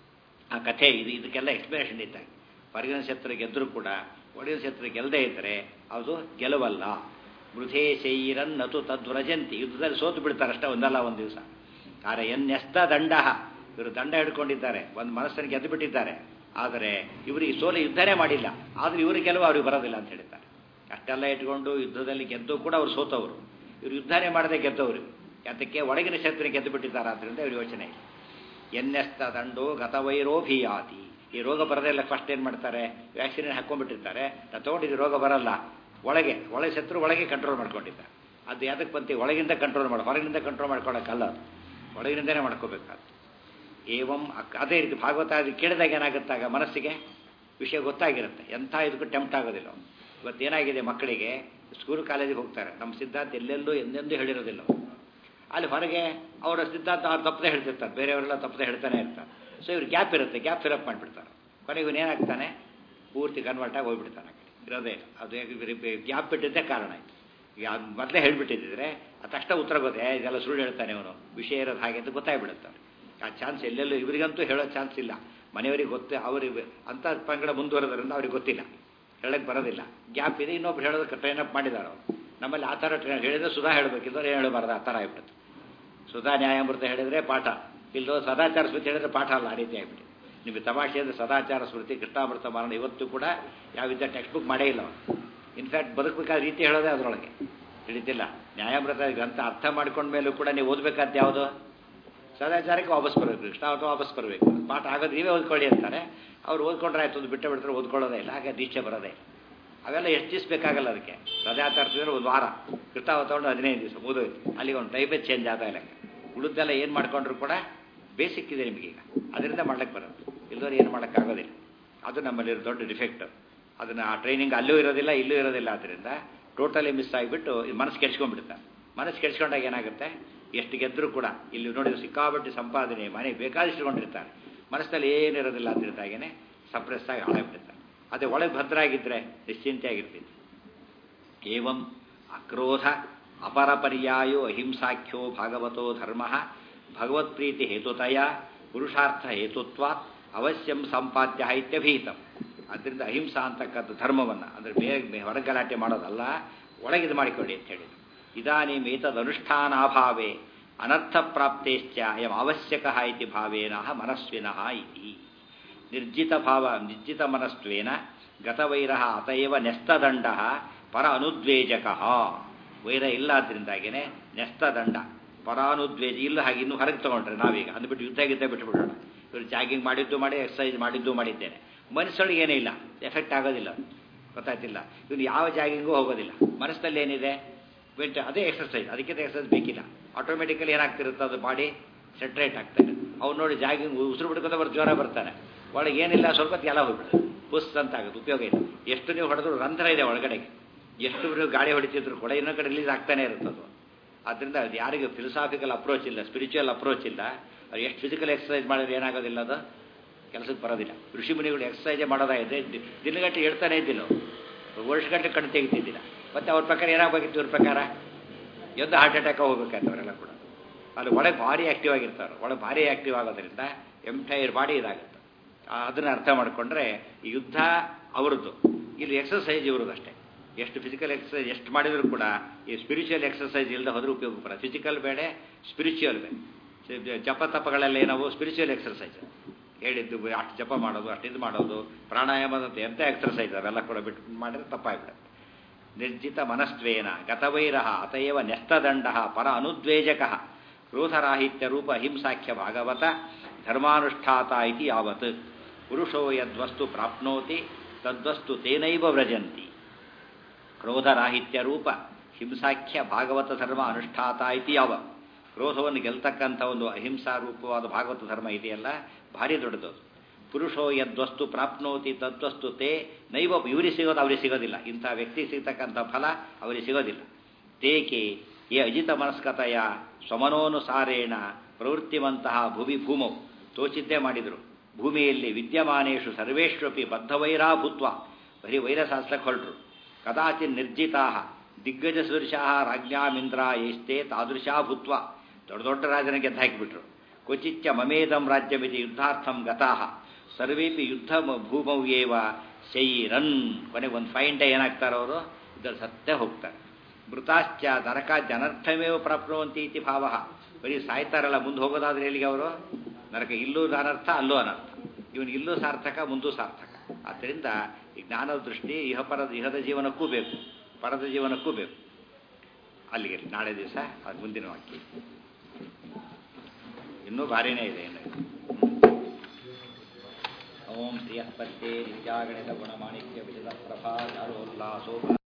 S2: ಆ ಕಥೆ ಇದು ಇದಕ್ಕೆಲ್ಲ ಎಕ್ಸ್ಪ್ಲನೇಷನ್ ಇದ್ದಾಗ ಹೊರಗಿನ ಶತ್ರು ಗೆದ್ದರೂ ಕೂಡ ಒಳಗಿನ ಶತ್ರು ಗೆಲ್ಲದೇ ಇದ್ದರೆ ಅದು ಗೆಲುವಲ್ಲ ಮೃಧೇ ಶೈರನ್ನತು ತದ್ವ್ರಜಂತಿ ಯುದ್ಧದಲ್ಲಿ ಸೋತು ಬಿಡ್ತಾರೆ ಅಷ್ಟೇ ಒಂದಲ್ಲ ಒಂದು ದಿವಸ ಆದರೆ ಎನ್ನೆಸ್ತ ದಂಡ ಇವರು ದಂಡ ಹಿಡ್ಕೊಂಡಿದ್ದಾರೆ ಒಂದು ಮನಸ್ಸನ್ನು ಗೆದ್ದು ಬಿಟ್ಟಿದ್ದಾರೆ ಆದರೆ ಇವರಿಗೆ ಸೋಲು ಯುದ್ಧನೇ ಮಾಡಿಲ್ಲ ಆದರೂ ಇವರು ಗೆಲುವು ಅವ್ರಿಗೆ ಬರೋದಿಲ್ಲ ಅಂತ ಹೇಳ್ತಾರೆ ಅಷ್ಟೆಲ್ಲ ಇಟ್ಕೊಂಡು ಯುದ್ಧದಲ್ಲಿ ಗೆದ್ದು ಕೂಡ ಅವ್ರು ಸೋತವರು ಇವರು ಯುದ್ಧನೇ ಮಾಡದೆ ಗೆದ್ದವರು ಅದಕ್ಕೆ ಒಳಗಿನ ಶತ್ರು ಗೆದ್ದು ಬಿಟ್ಟಿದ್ದಾರೆ ಆದ್ದರಿಂದ ಇವ್ರ ಯೋಚನೆ ಇಲ್ಲ ಎನ್ನೆಸ್ತ ದಂಡು ಗತವೈರೋಭಿಯಾತಿ ಈ ರೋಗ ಬರದೇ ಇಲ್ಲ ಫಸ್ಟ್ ಏನು ಮಾಡ್ತಾರೆ ವ್ಯಾಕ್ಸಿನ್ ಹಾಕೊಂಡ್ಬಿಟ್ಟಿರ್ತಾರೆ ನಾವು ತೊಗೊಂಡಿದ್ದು ರೋಗ ಬರಲ್ಲ ಒಳಗೆ ಒಳಗೆ ಶತ್ರು ಒಳಗೆ ಕಂಟ್ರೋಲ್ ಮಾಡ್ಕೊಂಡಿದ್ದಾರೆ ಅದು ಯಾತಕ್ಕೆ ಬಂತಿ ಒಳಗಿಂದ ಕಂಟ್ರೋಲ್ ಮಾಡಿ ಹೊರಗಿನಿಂದ ಕಂಟ್ರೋಲ್ ಮಾಡ್ಕೊಳ್ಳೋಕ್ಕಲ್ಲ ಅದು ಒಳಗಿನಿಂದನೇ ಮಾಡ್ಕೋಬೇಕಾದ್ದು ಏವಂ ಅಕ್- ಅದೇ ರೀತಿ ಭಾಗವತ ಅದು ಕೇಳಿದಾಗ ಏನಾಗುತ್ತಾಗ ಮನಸ್ಸಿಗೆ ವಿಷಯ ಗೊತ್ತಾಗಿರುತ್ತೆ ಎಂಥ ಇದಕ್ಕೂ ಟೆಂಪ್ಟ್ ಆಗೋದಿಲ್ಲ ಅವ್ನು. ಇವತ್ತು ಏನಾಗಿದೆ ಮಕ್ಕಳಿಗೆ ಸ್ಕೂಲ್ ಕಾಲೇಜಿಗೆ ಹೋಗ್ತಾರೆ ನಮ್ಮ ಸಿದ್ಧಾಂತ ಎಲ್ಲೆಲ್ಲೂ ಎಂದೆಂದೂ ಹೇಳಿರೋದಿಲ್ಲ ಅವ್ರು. ಅಲ್ಲಿ ಹೊರಗೆ ಅವರ ಸಿದ್ಧಾಂತ ಅವ್ರು ತಪ್ಪದೆ ಹೇಳ್ತಿರ್ತಾರೆ ಬೇರೆಯವರೆಲ್ಲ ತಪ್ಪದೆ ಹೇಳ್ತಾನೆ ಇರ್ತಾರೆ ಸೊ ಇವ್ರು ಗ್ಯಾಪ್ ಇರುತ್ತೆ ಗ್ಯಾಪ್ ಫಿಲಪ್ ಮಾಡಿಬಿಡ್ತಾರೆ ಕೊನೆಗೆ ಇವನು ಏನಾಗ್ತಾನೆ ಪೂರ್ತಿ ಕನ್ವರ್ಟ್ ಆಗಿ ಹೋಗ್ಬಿಡ್ತಾನೆ ಆ ಕಡೆ ಇರೋದೇ ಇಲ್ಲ. ಅದು ಗ್ಯಾಪ್ ಬಿಟ್ಟಿದ್ದೇ ಕಾರಣ ಆಯ್ತು ಈಗ ಅದು ಮೊದಲೇ ಹೇಳ್ಬಿಟ್ಟಿದ್ರೆ ಅದು ತಕ್ಷಣ ಉತ್ತರ ಗೊತ್ತೇ ಇದೆಲ್ಲ ಸುಳ್ಳು ಹೇಳ್ತಾನೆ ಇವನು ವಿಷಯ ಇರೋದು ಹಾಗೆ ಅಂತ ಗೊತ್ತಾಗ್ಬಿಡುತ್ತೆ ಆ ಚಾನ್ಸ್ ಎಲ್ಲೆಲ್ಲೂ ಇವರಿಗಂತೂ ಹೇಳೋ ಚಾನ್ಸ್ ಇಲ್ಲ ಮನೆಯವರಿಗೆ ಗೊತ್ತೇ ಅವರಿಗೆ ಅಂಥ ಪಂಗಡ ಮುಂದುವರೆದ್ರಿಂದ ಅವ್ರಿಗೆ ಗೊತ್ತಿಲ್ಲ ಹೇಳಕ್ಕೆ ಬರೋದಿಲ್ಲ ಗ್ಯಾಪ್ ಇದೆ ಇನ್ನೊಬ್ರು ಹೇಳೋದಕ್ಕೆ ಟ್ರೈನ್ ಅಪ್ ಮಾಡಿದ್ದಾರೆ ಅವರು ನಮ್ಮಲ್ಲಿ ಆ ಥರ ಟ್ರೈನ್ ಹೇಳಿದ್ರೆ ಸುಧಾ ಹೇಳಬೇಕಿದ್ರೆ ಏನು ಹೇಳಬಾರ್ದು ಆ ಥರ ಆಗ್ಬಿಡುತ್ತೆ ಸುಧಾ ನ್ಯಾಯಾಮೃತ ಹೇಳಿದ್ರೆ ಪಾಠ ಇಲ್ಲೋ ಸದಾಚಾರ ಸ್ಮೃತಿ ಹೇಳಿದ್ರೆ ಪಾಠ ಅಲ್ಲ ಆ ರೀತಿ ಆಗ್ಬಿಟ್ಟು ನಿಮಗೆ ತಮಾಷೆ ಅಂದರೆ ಸದಾಚಾರ ಸ್ಮೃತಿ ಕೃಷ್ಣಾಮೃತ ಮರಣ ಇವತ್ತು ಕೂಡ ಯಾವ ವಿದ್ಯಾ ಟೆಕ್ಸ್ಟ್ ಬುಕ್ ಮಾಡೇ ಇಲ್ಲ ಅವನು ಇನ್ಫ್ಯಾಕ್ಟ್ ಬದುಕಬೇಕಾದ ರೀತಿ ಹೇಳೋದೇ ಅದರೊಳಗೆ ತಿಳಿತಿಲ್ಲ ನ್ಯಾಯಾಮೃತ ಗ್ರಂಥ ಅರ್ಥ ಮಾಡ್ಕೊಂಡ ಮೇಲೂ ಕೂಡ ನೀವು ಓದಬೇಕಾದ ಯಾವುದು ಸದಾಚಾರಕ್ಕೆ ವಾಪಸ್ ಬರಬೇಕು ಕೃಷ್ಣಾವತ ವಾಪಸ್ ಬರಬೇಕು ಪಾಠ ಆಗೋದು ನೀವೇ ಓದ್ಕೊಳ್ಳಿ ಅಂತಾರೆ ಅವ್ರು ಓದ್ಕೊಂಡ್ರೆ ಆಯ್ತು ಒಂದು ಬಿಟ್ಟು ಬಿಡ್ತಾರೆ ಓದ್ಕೊಳ್ಳೋದೇ ಇಲ್ಲ ಹಾಗೆ ದೀಕ್ಷೆ ಬರೋದೇ ಇಲ್ಲ ಅವೆಲ್ಲ ಎಷ್ಟು ದಿವಸ ಬೇಕಾಗಲ್ಲ ಅದಕ್ಕೆ ಸದಾಚಾರ ಒಂದು ವಾರ ಕೃಷ್ಣಾವತ ತಗೊಂಡು ಹದಿನೈದು ದಿವಸ ಮುಗಿದೋಯ್ತು ಅಲ್ಲಿಗೆ ಒಂದು ಟೈಪೇ ಚೇಂಜ್ ಆದ ಇಲ್ಲ ಉಳಿದೆಲ್ಲ ಏನು ಮಾಡ್ಕೊಂಡ್ರು ಕೂಡ ಬೇಸಿಕ್ ಇದೆ ನಿಮಗೀಗ ಅದರಿಂದ ಮಾಡ್ಲಿಕ್ಕೆ ಬರೋದು ಇಲ್ಲದವ್ರು ಏನು ಮಾಡೋಕ್ಕಾಗೋದಿಲ್ಲ ಅದು ನಮ್ಮಲ್ಲಿರೋ ದೊಡ್ಡ ಡಿಫೆಕ್ಟ್ ಅದನ್ನು ಆ ಟ್ರೈನಿಂಗ್ ಅಲ್ಲೂ ಇರೋದಿಲ್ಲ ಇಲ್ಲೂ ಇರೋದಿಲ್ಲ ಆದ್ದರಿಂದ ಟೋಟಲಿ ಮಿಸ್ ಆಗಿಬಿಟ್ಟು ಮನಸ್ಸು ಕೆಡ್ಸ್ಕೊಂಡ್ಬಿಡ್ತಾರೆ ಮನಸ್ಸು ಕೆಡ್ಸ್ಕೊಂಡಾಗ ಏನಾಗುತ್ತೆ ಎಷ್ಟು ಗೆದ್ದರೂ ಕೂಡ ಇಲ್ಲಿ ನೋಡಿದ್ರೆ ಸಿಕ್ಕಾಬಟ್ಟಿ ಸಂಪಾದನೆ ಮನೆಗೆ ಬೇಕಾದಿಷ್ಟುಕೊಂಡಿರ್ತಾರೆ ಮನಸ್ಸಲ್ಲಿ ಏನಿರೋದಿಲ್ಲ ಅಂತಿರ್ತಾಗೇನೆ ಸಪ್ರೆಸ್ ಆಗಿ ಹಾಳಾಗ್ಬಿಡ್ತಾರೆ ಅದೇ ಒಳಗೆ ಭದ್ರಾಗಿದ್ದರೆ ನಿಶ್ಚಿಂತೆಯಾಗಿರ್ತಿತ್ತು ಏವಂ ಅಕ್ರೋಧ ಅಪರಪರ್ಯಾಯೋ ಅಹಿಂಸಾಖ್ಯೋ ಭಾಗವತೋ ಧರ್ಮ ಭಗವತ್ಪ್ರೀತಿ ಹೇತುತಯ ಪುರುಷಾರ್ಥ ಹೇತುತ್ವಾತ್ ಅವಶ್ಯಂ ಸಂಪಾದ್ಯ ಇತ್ಯಭೀತಂ ಅದರಿಂದ ಅಹಿಂಸಾ ಅಂತಕ್ಕಂಥ ಧರ್ಮವನ್ನು ಅಂದರೆ ಬೇರೆ ಹೊರಗೆ ಗಲಾಟೆ ಮಾಡೋದಲ್ಲ ಒಳಗಿದು ಮಾಡಿಕೊಳ್ಳಿ ಅಂತ ಹೇಳಿದ್ರು ಇದಾನೀಂ ಏತದನುಷ್ಠಾನಾಭಾವೇ ಅನರ್ಥ ಪ್ರಾಪ್ತೇಶ್ಚ ಅಯಂ ಅವಶ್ಯಕ ಇತಿ ಭಾವೇನ ಮನಸ್ವಿನಃ ಇತಿ ನಿರ್ಜಿತ ಭಾವ ನಿರ್ಜಿತ ಮನಸ್ತ್ವೇನ ಗತವೈರ ಅತಯವ ನೆಸ್ತದಂಡ ಪರ ಅನುದ್ವೇಜಕ ವೈರ ಇಲ್ಲ ಆದ್ರಿಂದಾಗೇನೆ ನೆಸ್ತದಂಡ ಪರಾನುದ್ವೇಜ ಇಲ್ಲ ಹಾಗೆ ಇನ್ನೂ ಹೊರಗೆ ತಗೊಂಡ್ರೆ ನಾವೀಗ ಅಂದ್ಬಿಟ್ಟು ಯುದ್ಧ ಗಿದ್ದ ಬಿಟ್ಬಿಡೋಣ ಇವರು ಜಾಗಿಂಗ್ ಮಾಡಿದ್ದು ಮಾಡಿ ಎಕ್ಸಸೈಸ್ ಮಾಡಿದ್ದು ಮಾಡಿದ್ದೇನೆ ಮನಸ್ಸೊಳಗೆ ಏನೂ ಇಲ್ಲ ಎಫೆಕ್ಟ್ ಆಗೋದಿಲ್ಲ ಗೊತ್ತಾಯ್ತಿಲ್ಲ ಇವನು ಯಾವ ಜಾಗಿಂಗೂ ಹೋಗೋದಿಲ್ಲ ಮನಸ್ಸಲ್ಲಿ ಏನಿದೆ ವೆಂಟ್ ಅದೇ ಎಕ್ಸರ್ಸೈಸ್ ಅದಕ್ಕಿಂತ ಎಕ್ಸರ್ಸೈಸ್ ಬೇಕಿಲ್ಲ ಆಟೋಮೆಟಿಕಲಿ ಏನಾಗ್ತಿರುತ್ತೆ ಅದು ಬಾಡಿ ಸೆಟ್ರೇಟ್ ಆಗ್ತಾನೆ ಅವ್ನು ನೋಡಿ ಜಾಗಿಂಗ್ ಉಸಿರು ಬಿಡ್ಕೊತ ಬರ್ತು ಜ್ವರ ಬರ್ತಾನೆ ಒಳಗೆ ಏನಿಲ್ಲ ಸ್ವಲ್ಪ ಹೊತ್ತಿಗೆ ಎಲ್ಲ ಹೋಗ್ಬಿಡುತ್ತೆ ಪುಸ್ ಅಂತ ಆಗುತ್ತೆ ಉಪಯೋಗ ಇಲ್ಲ ಎಷ್ಟು ನೀವು ಹೊಡೆದ್ರು ರಂಧ್ರ ಇದೆ ಒಳಗಡೆಗೆ ಎಷ್ಟು ನೀವು ಗಾಡಿ ಹೊಡಿತಿದ್ರು ಕೂಡ ಇನ್ನೊಂದು ಕಡೆ ರಿಲೀಸ್ ಆಗ್ತಾನೆ ಇರುತ್ತೆ ಅದು ಆದ್ದರಿಂದ ಅದು ಯಾರಿಗೂ ಫಿಲಸಾಫಿಕಲ್ ಅಪ್ರೋಚ್ ಇಲ್ಲ ಸ್ಪಿರಿಚುವಲ್ ಅಪ್ರೋಚ್ ಇಲ್ಲ ಅವ್ರು ಎಷ್ಟು ಫಿಸಿಕಲ್ ಎಕ್ಸರ್ಸೈಸ್ ಮಾಡಿದ್ರೆ ಏನಾಗೋದಿಲ್ಲ ಅದು ಕೆಲಸಕ್ಕೆ ಬರೋದಿಲ್ಲ ಋಷಿ ಮುನಿಗಳು ಎಕ್ಸರ್ಸೈಜೇ ಮಾಡೋದಾಗಿದೆ ದಿನಗಟ್ಟೆ ಹೇಳ್ತಾನೆ ಇದ್ದಿಲ್ಲ ವರ್ಷಗಟ್ಟಲೆ ಕಣ್ಣು ತೆಗಿತಿದ್ದಿಲ್ಲ ಮತ್ತೆ ಅವ್ರ ಪ್ರಕಾರ ಏನಾಗಬೇಕಿತ್ತು ಇವ್ರ ಪ್ರಕಾರ ಎದ್ದು ಹಾರ್ಟ್ ಅಟ್ಯಾಕ್ ಹೋಗ್ಬೇಕಾಯ್ತು ಅವರೆಲ್ಲ ಕೂಡ ಅಲ್ಲಿ ಒಳಗೆ ಭಾರಿ ಆಕ್ಟಿವ್ ಆಗಿರ್ತಾರೆ ಒಳಗೆ ಭಾರಿ ಆಕ್ಟಿವ್ ಆಗೋದ್ರಿಂದ ಎಂಟೈರ್ ಬಾಡಿ ಇದಾಗುತ್ತೆ ಆ, ಅದನ್ನ ಅರ್ಥ ಮಾಡಿಕೊಂಡ್ರೆ ಈ ಯುದ್ಧ ಅವ್ರದ್ದು ಇಲ್ಲಿ ಎಕ್ಸಸೈಸ್ ಇವ್ರದ್ದು ಅಷ್ಟೇ ಎಷ್ಟು ಫಿಸಿಕಲ್ ಎಕ್ಸಸೈಸ್ ಎಷ್ಟು ಮಾಡಿದ್ರು ಕೂಡ ಈ ಸ್ಪಿರಿಚುವಲ್ ಎಕ್ಸಸೈಸ್ ಇಲ್ಲದೆ ಹೋದ್ರೆ ಉಪಯೋಗ ಬರ ಫಿಸಿಕಲ್ ಬೇಡ ಸ್ಪಿರಿಚುವಲ್ ಬೇಡ ಜಪ ತಪಗಳೆಲ್ಲ ಏನವು ಸ್ಪಿರಿಚುವಲ್ ಎಕ್ಸರ್ಸೈಸ್ ಹೇಳಿದ್ದು ಅಷ್ಟು ಜಪ ಮಾಡೋದು ಅಷ್ಟು ಇದು ಮಾಡೋದು ಪ್ರಾಣಾಯಾಮದಂತ ಎಂಥ ಎಕ್ಸರ್ಸೈಸ್ ಅವೆಲ್ಲ ಕೂಡ ಬಿಟ್ಟು ಮಾಡಿದ್ರೆ ತಪ್ಪಾಗ್ಬಿಡುತ್ತೆ ನಿರ್ಜಿತ ಮನಸ್ತ್ವೇನ ಗತವೈರ ಅತಯವ ನ್ಯಸ್ತದಂಡ ಪರ ಅನುದ್ವೇಜಕ ಕ್ರೋಧರಾಹಿತ್ಯ ರೂಪ ಹಿಂಸಾಖ್ಯ ಭಾಗವತ ಧರ್ಮಾನುಷ್ಠಾತ ಇತಿ ಯಾವತ್ ಪುರುಷೋ ಯದ್ವಸ್ತು ಪ್ರಾಪ್ನೋತಿ ತದ್ವಸ್ತು ತೇನೈವ ವ್ರಜಂತಿ ಕ್ರೋಧರಾಹಿತ್ಯ ರೂಪ ಹಿಂಸಾಖ್ಯ ಭಾಗವತ ಧರ್ಮ ಅನುಷ್ಠಾತ ಇತಿ ಯಾವ ಕ್ರೋಧವನ್ನು ಗೆಲ್ತಕ್ಕಂಥ ಒಂದು ಅಹಿಂಸಾ ರೂಪವಾದ ಭಾಗವತ ಧರ್ಮ ಇದೆಯಲ್ಲ ಭಾರಿ ದೊಡ್ಡದು ಪುರುಷೋ ಯದ್ವಸ್ತು ಪ್ರಾಪ್ನೋತಿ ತದ್ವಸ್ತು ತೇ ನೈವ ಇವರಿಗೆ ಸಿಗೋದು ಅವರಿಗೆ ಸಿಗೋದಿಲ್ಲ ಇಂಥ ವ್ಯಕ್ತಿ ಸಿಗ್ತಕ್ಕಂಥ ಫಲ ಅವರಿಗೆ ಸಿಗೋದಿಲ್ಲ ತೇಕೆ ಈ ಅಜಿತ ಮನಸ್ಕತೆಯ ಸ್ವಮನೋನುಸಾರೇಣ ಪ್ರವೃತ್ತಿವಂತಹ ಭುವಿ ಭೂಮೌ ತೋಚಿದ್ದೇ ಮಾಡಿದರು ಭೂಮಿಯಲ್ಲಿ ವಿದ್ಯಮಾನೇಶು ಸರ್ವೇಷ್ವಪಿ ಬದ್ಧವೈರಾ ಭೂತ್ವ ಬರೀ ವೈರಸಾಸ್ಲಕ್ಕೆ ಹೊರಟರು ಕದಾಚಿನ್ ನಿರ್ಜಿತಾ ದಿಗ್ಗಜ ಸುದೃಶಾ ರಾಜ್ಞಾಮಿಂದ್ರ ಎಷ್ಟೇ ತಾದೃಶಾ ಭೂತ್ವ ದೊಡ್ಡ ದೊಡ್ಡ ರಾಜನ ಗೆದ್ದು ಹಾಕಿಬಿಟ್ರು ಕ್ವಚಿಚ್ಚ ಮಮೇದಂ ರಾಜ್ಯಮಿತಿ ಯುದ್ಧಾರ್ಥಂ ಗತಾಹ ಸರ್ವೇಪಿ ಯುದ್ಧ ಭೂಮೌ ಏವ ಶೈರನ್ ಕೊನೆಗೆ ಒಂದು ಫೈನ್ ಡೇ ಏನಾಗ್ತಾರೆ ಅವರು ಇದರ ಸತ್ಯ ಹೋಗ್ತಾರೆ ಮೃತಾಶ್ಚ ನರಕಾಜ್ಯ ಅನರ್ಥಮೇವ ಪ್ರಾಪ್ನುವಂತಿ ಇತಿ ಭಾವ ಬರೀ ಸಾಯ್ತಾರಲ್ಲ ಮುಂದೆ ಹೋಗೋದಾದ್ರೆ ಎಲ್ಲಿಗೆ ಅವರು ನರಕ ಇಲ್ಲೂ ಅನರ್ಥ ಅಲ್ಲೂ ಅನರ್ಥ ಇವನು ಇಲ್ಲೂ ಸಾರ್ಥಕ ಮುಂದೂ ಸಾರ್ಥಕ ಆದ್ದರಿಂದ ಈ ಜ್ಞಾನದ ದೃಷ್ಟಿ ಇಹಪರದ ಇಹದ ಜೀವನಕ್ಕೂ ಬೇಕು ಪರದ ಜೀವನಕ್ಕೂ ಬೇಕು ಅಲ್ಲಿಗೆ ನಾಳೆ ದಿವಸ ಅದು ಮುಂದಿನ ವಾಕ್ಯ ಇನ್ನೂ ಭಾರಿನೇ ಇದೆ ಏನು ಓಂ ಶ್ರೀಯಃ ಪತ್ಯೆ ನಿತ್ಯಾಗಣಿತ ಗುಣಮಾಣಿಕ್ಯ ವಿಜದ ಪ್ರಭಾ ಚಾರೋಲ್ಲಾಸೋ